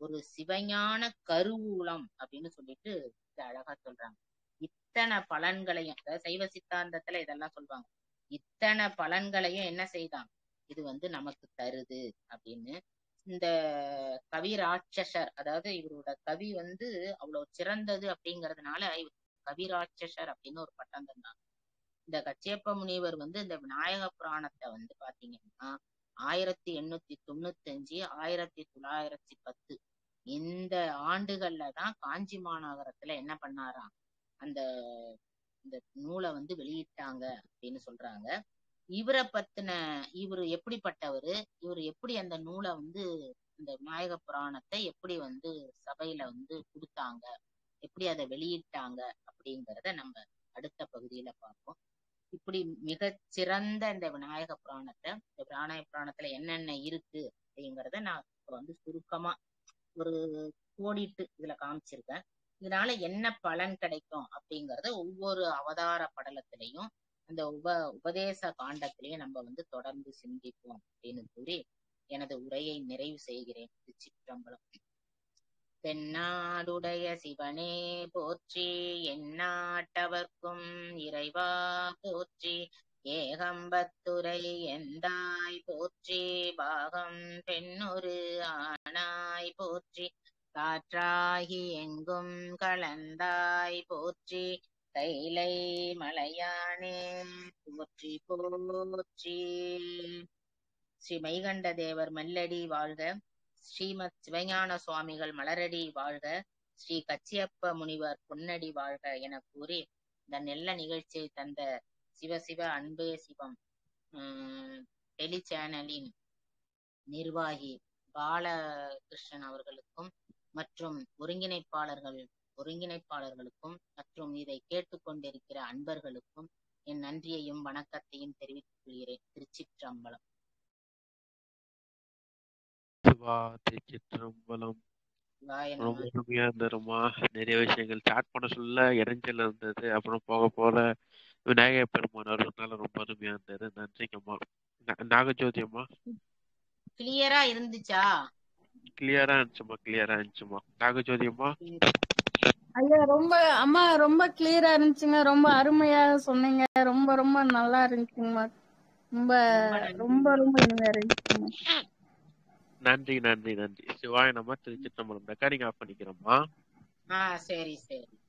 ஒரு சிவஞான கருவூலம் அப்படின்னு சொல்லிட்டு இது அழகா சொல்றாங்க இத்தனை பலன்களையும் அதாவது சைவ சித்தாந்தத்துல இதெல்லாம் சொல்லுவாங்க இத்தனை பலன்களையும் என்ன செய்தான் இது வந்து நமக்கு தருது அப்படின்னு இந்த கவி ராட்சசர் அதாவது இவரோட கவி வந்து அவ்வளவு சிறந்தது அப்படிங்கறதுனால இவர் கவி ராட்சசர் அப்படின்னு ஒரு பட்டம் தந்தாங்க இந்த கச்சியப்ப முனிவர் வந்து இந்த விநாயக புராணத்தை வந்து பாத்தீங்கன்னா ஆயிரத்தி எண்ணூத்தி தொண்ணூத்தி அஞ்சு ஆயிரத்தி தொள்ளாயிரத்தி பத்து இந்த ஆண்டுகள்ல தான் காஞ்சி மாநகரத்துல என்ன பண்ணாராம் அந்த இந்த நூலை வந்து வெளியிட்டாங்க அப்படின்னு சொல்றாங்க இவரை பத்தின இவர் எப்படிப்பட்டவரு இவர் எப்படி அந்த நூலை வந்து இந்த விநாயக புராணத்தை எப்படி வந்து சபையில வந்து கொடுத்தாங்க எப்படி அதை வெளியிட்டாங்க அப்படிங்கிறத நம்ம அடுத்த பகுதியில பார்ப்போம் இப்படி மிகச் சிறந்த இந்த விநாயக புராணத்தை இந்த விநாயக புராணத்துல என்னென்ன இருக்கு அப்படிங்கிறத நான் இப்ப வந்து சுருக்கமா ஒரு கோடிட்டு இதுல காமிச்சிருக்கேன் இதனால என்ன பலன் கிடைக்கும் அப்படிங்கறத ஒவ்வொரு அவதார படலத்திலையும் அந்த உப உபதேச காண்டத்திலையும் நம்ம வந்து தொடர்ந்து சிந்திப்போம் அப்படின்னு கூறி எனது உரையை நிறைவு செய்கிறேன் திருச்சிற்றம்பலம் தென்னாடுடைய சிவனே போற்றி எந்நாட்டவர்க்கும் இறைவா போற்றி ஏகம்பத்துரை எந்தாய் போற்றி பாகம் பெண்ணொரு ஆனாய் போற்றி காற்றாகி எங்கும் கலந்தாய் போற்றி கைலை மலையானே போற்றி போற்றி ஸ்ரீ மைகண்ட தேவர் மெல்லடி வாழ்க ஸ்ரீமத் சிவஞான சுவாமிகள் மலரடி வாழ்க ஸ்ரீ கச்சியப்ப முனிவர் பொன்னடி வாழ்க என கூறி இந்த நெல்ல நிகழ்ச்சியை தந்த சிவ சிவ அன்பே சிவம் டெலி சேனலின் நிர்வாகி பாலகிருஷ்ணன் அவர்களுக்கும் மற்றும் ஒருங்கிணைப்பாளர்கள் ஒருங்கிணைப்பாளர்களுக்கும் மற்றும் இதை கேட்டுக்கொண்டிருக்கிற அன்பர்களுக்கும் என் நன்றியையும் வணக்கத்தையும் தெரிவித்துக் கொள்கிறேன் திருச்சிற்றம்பலம் சிவா திருச்சிற்றம்பலம் சிவாய ரொம்ப நம அருமையா இருந்ததுமா நிறைய விஷயங்கள் ஸ்டார்ட் பண்ண சொல்ல இடைஞ்சல் இருந்தது அப்புறம் போக போல விநாயகர் பெருமான் அவர்களால ரொம்ப அருமையா இருந்தது நன்றிங்கம்மா நா- நாகஜோதி அம்மா கிளியரா இருந்துச்சா கிளியரா இருந்துச்சுமா கிளியரா இருந்துச்சுமா நாகஜோதி அம்மா ஐயா ரொம்ப அம்மா ரொம்ப கிளியரா இருந்துச்சுங்க ரொம்ப அருமையா சொன்னீங்க ரொம்ப ரொம்ப நல்லா இருந்துச்சுங்கம்மா ரொம்ப ரொம்ப நன்றி ரொம்ப ரொம்ப இனிமையா இருந்துச்சுங்க நன்றி நன்றி நன்றி சிவாய நம்ம திருச்சிற்றம்பலம் ரெக்கார்டிங் ஆஃப் பண்ணிக்கிறோம்மா ஆ சரி சரி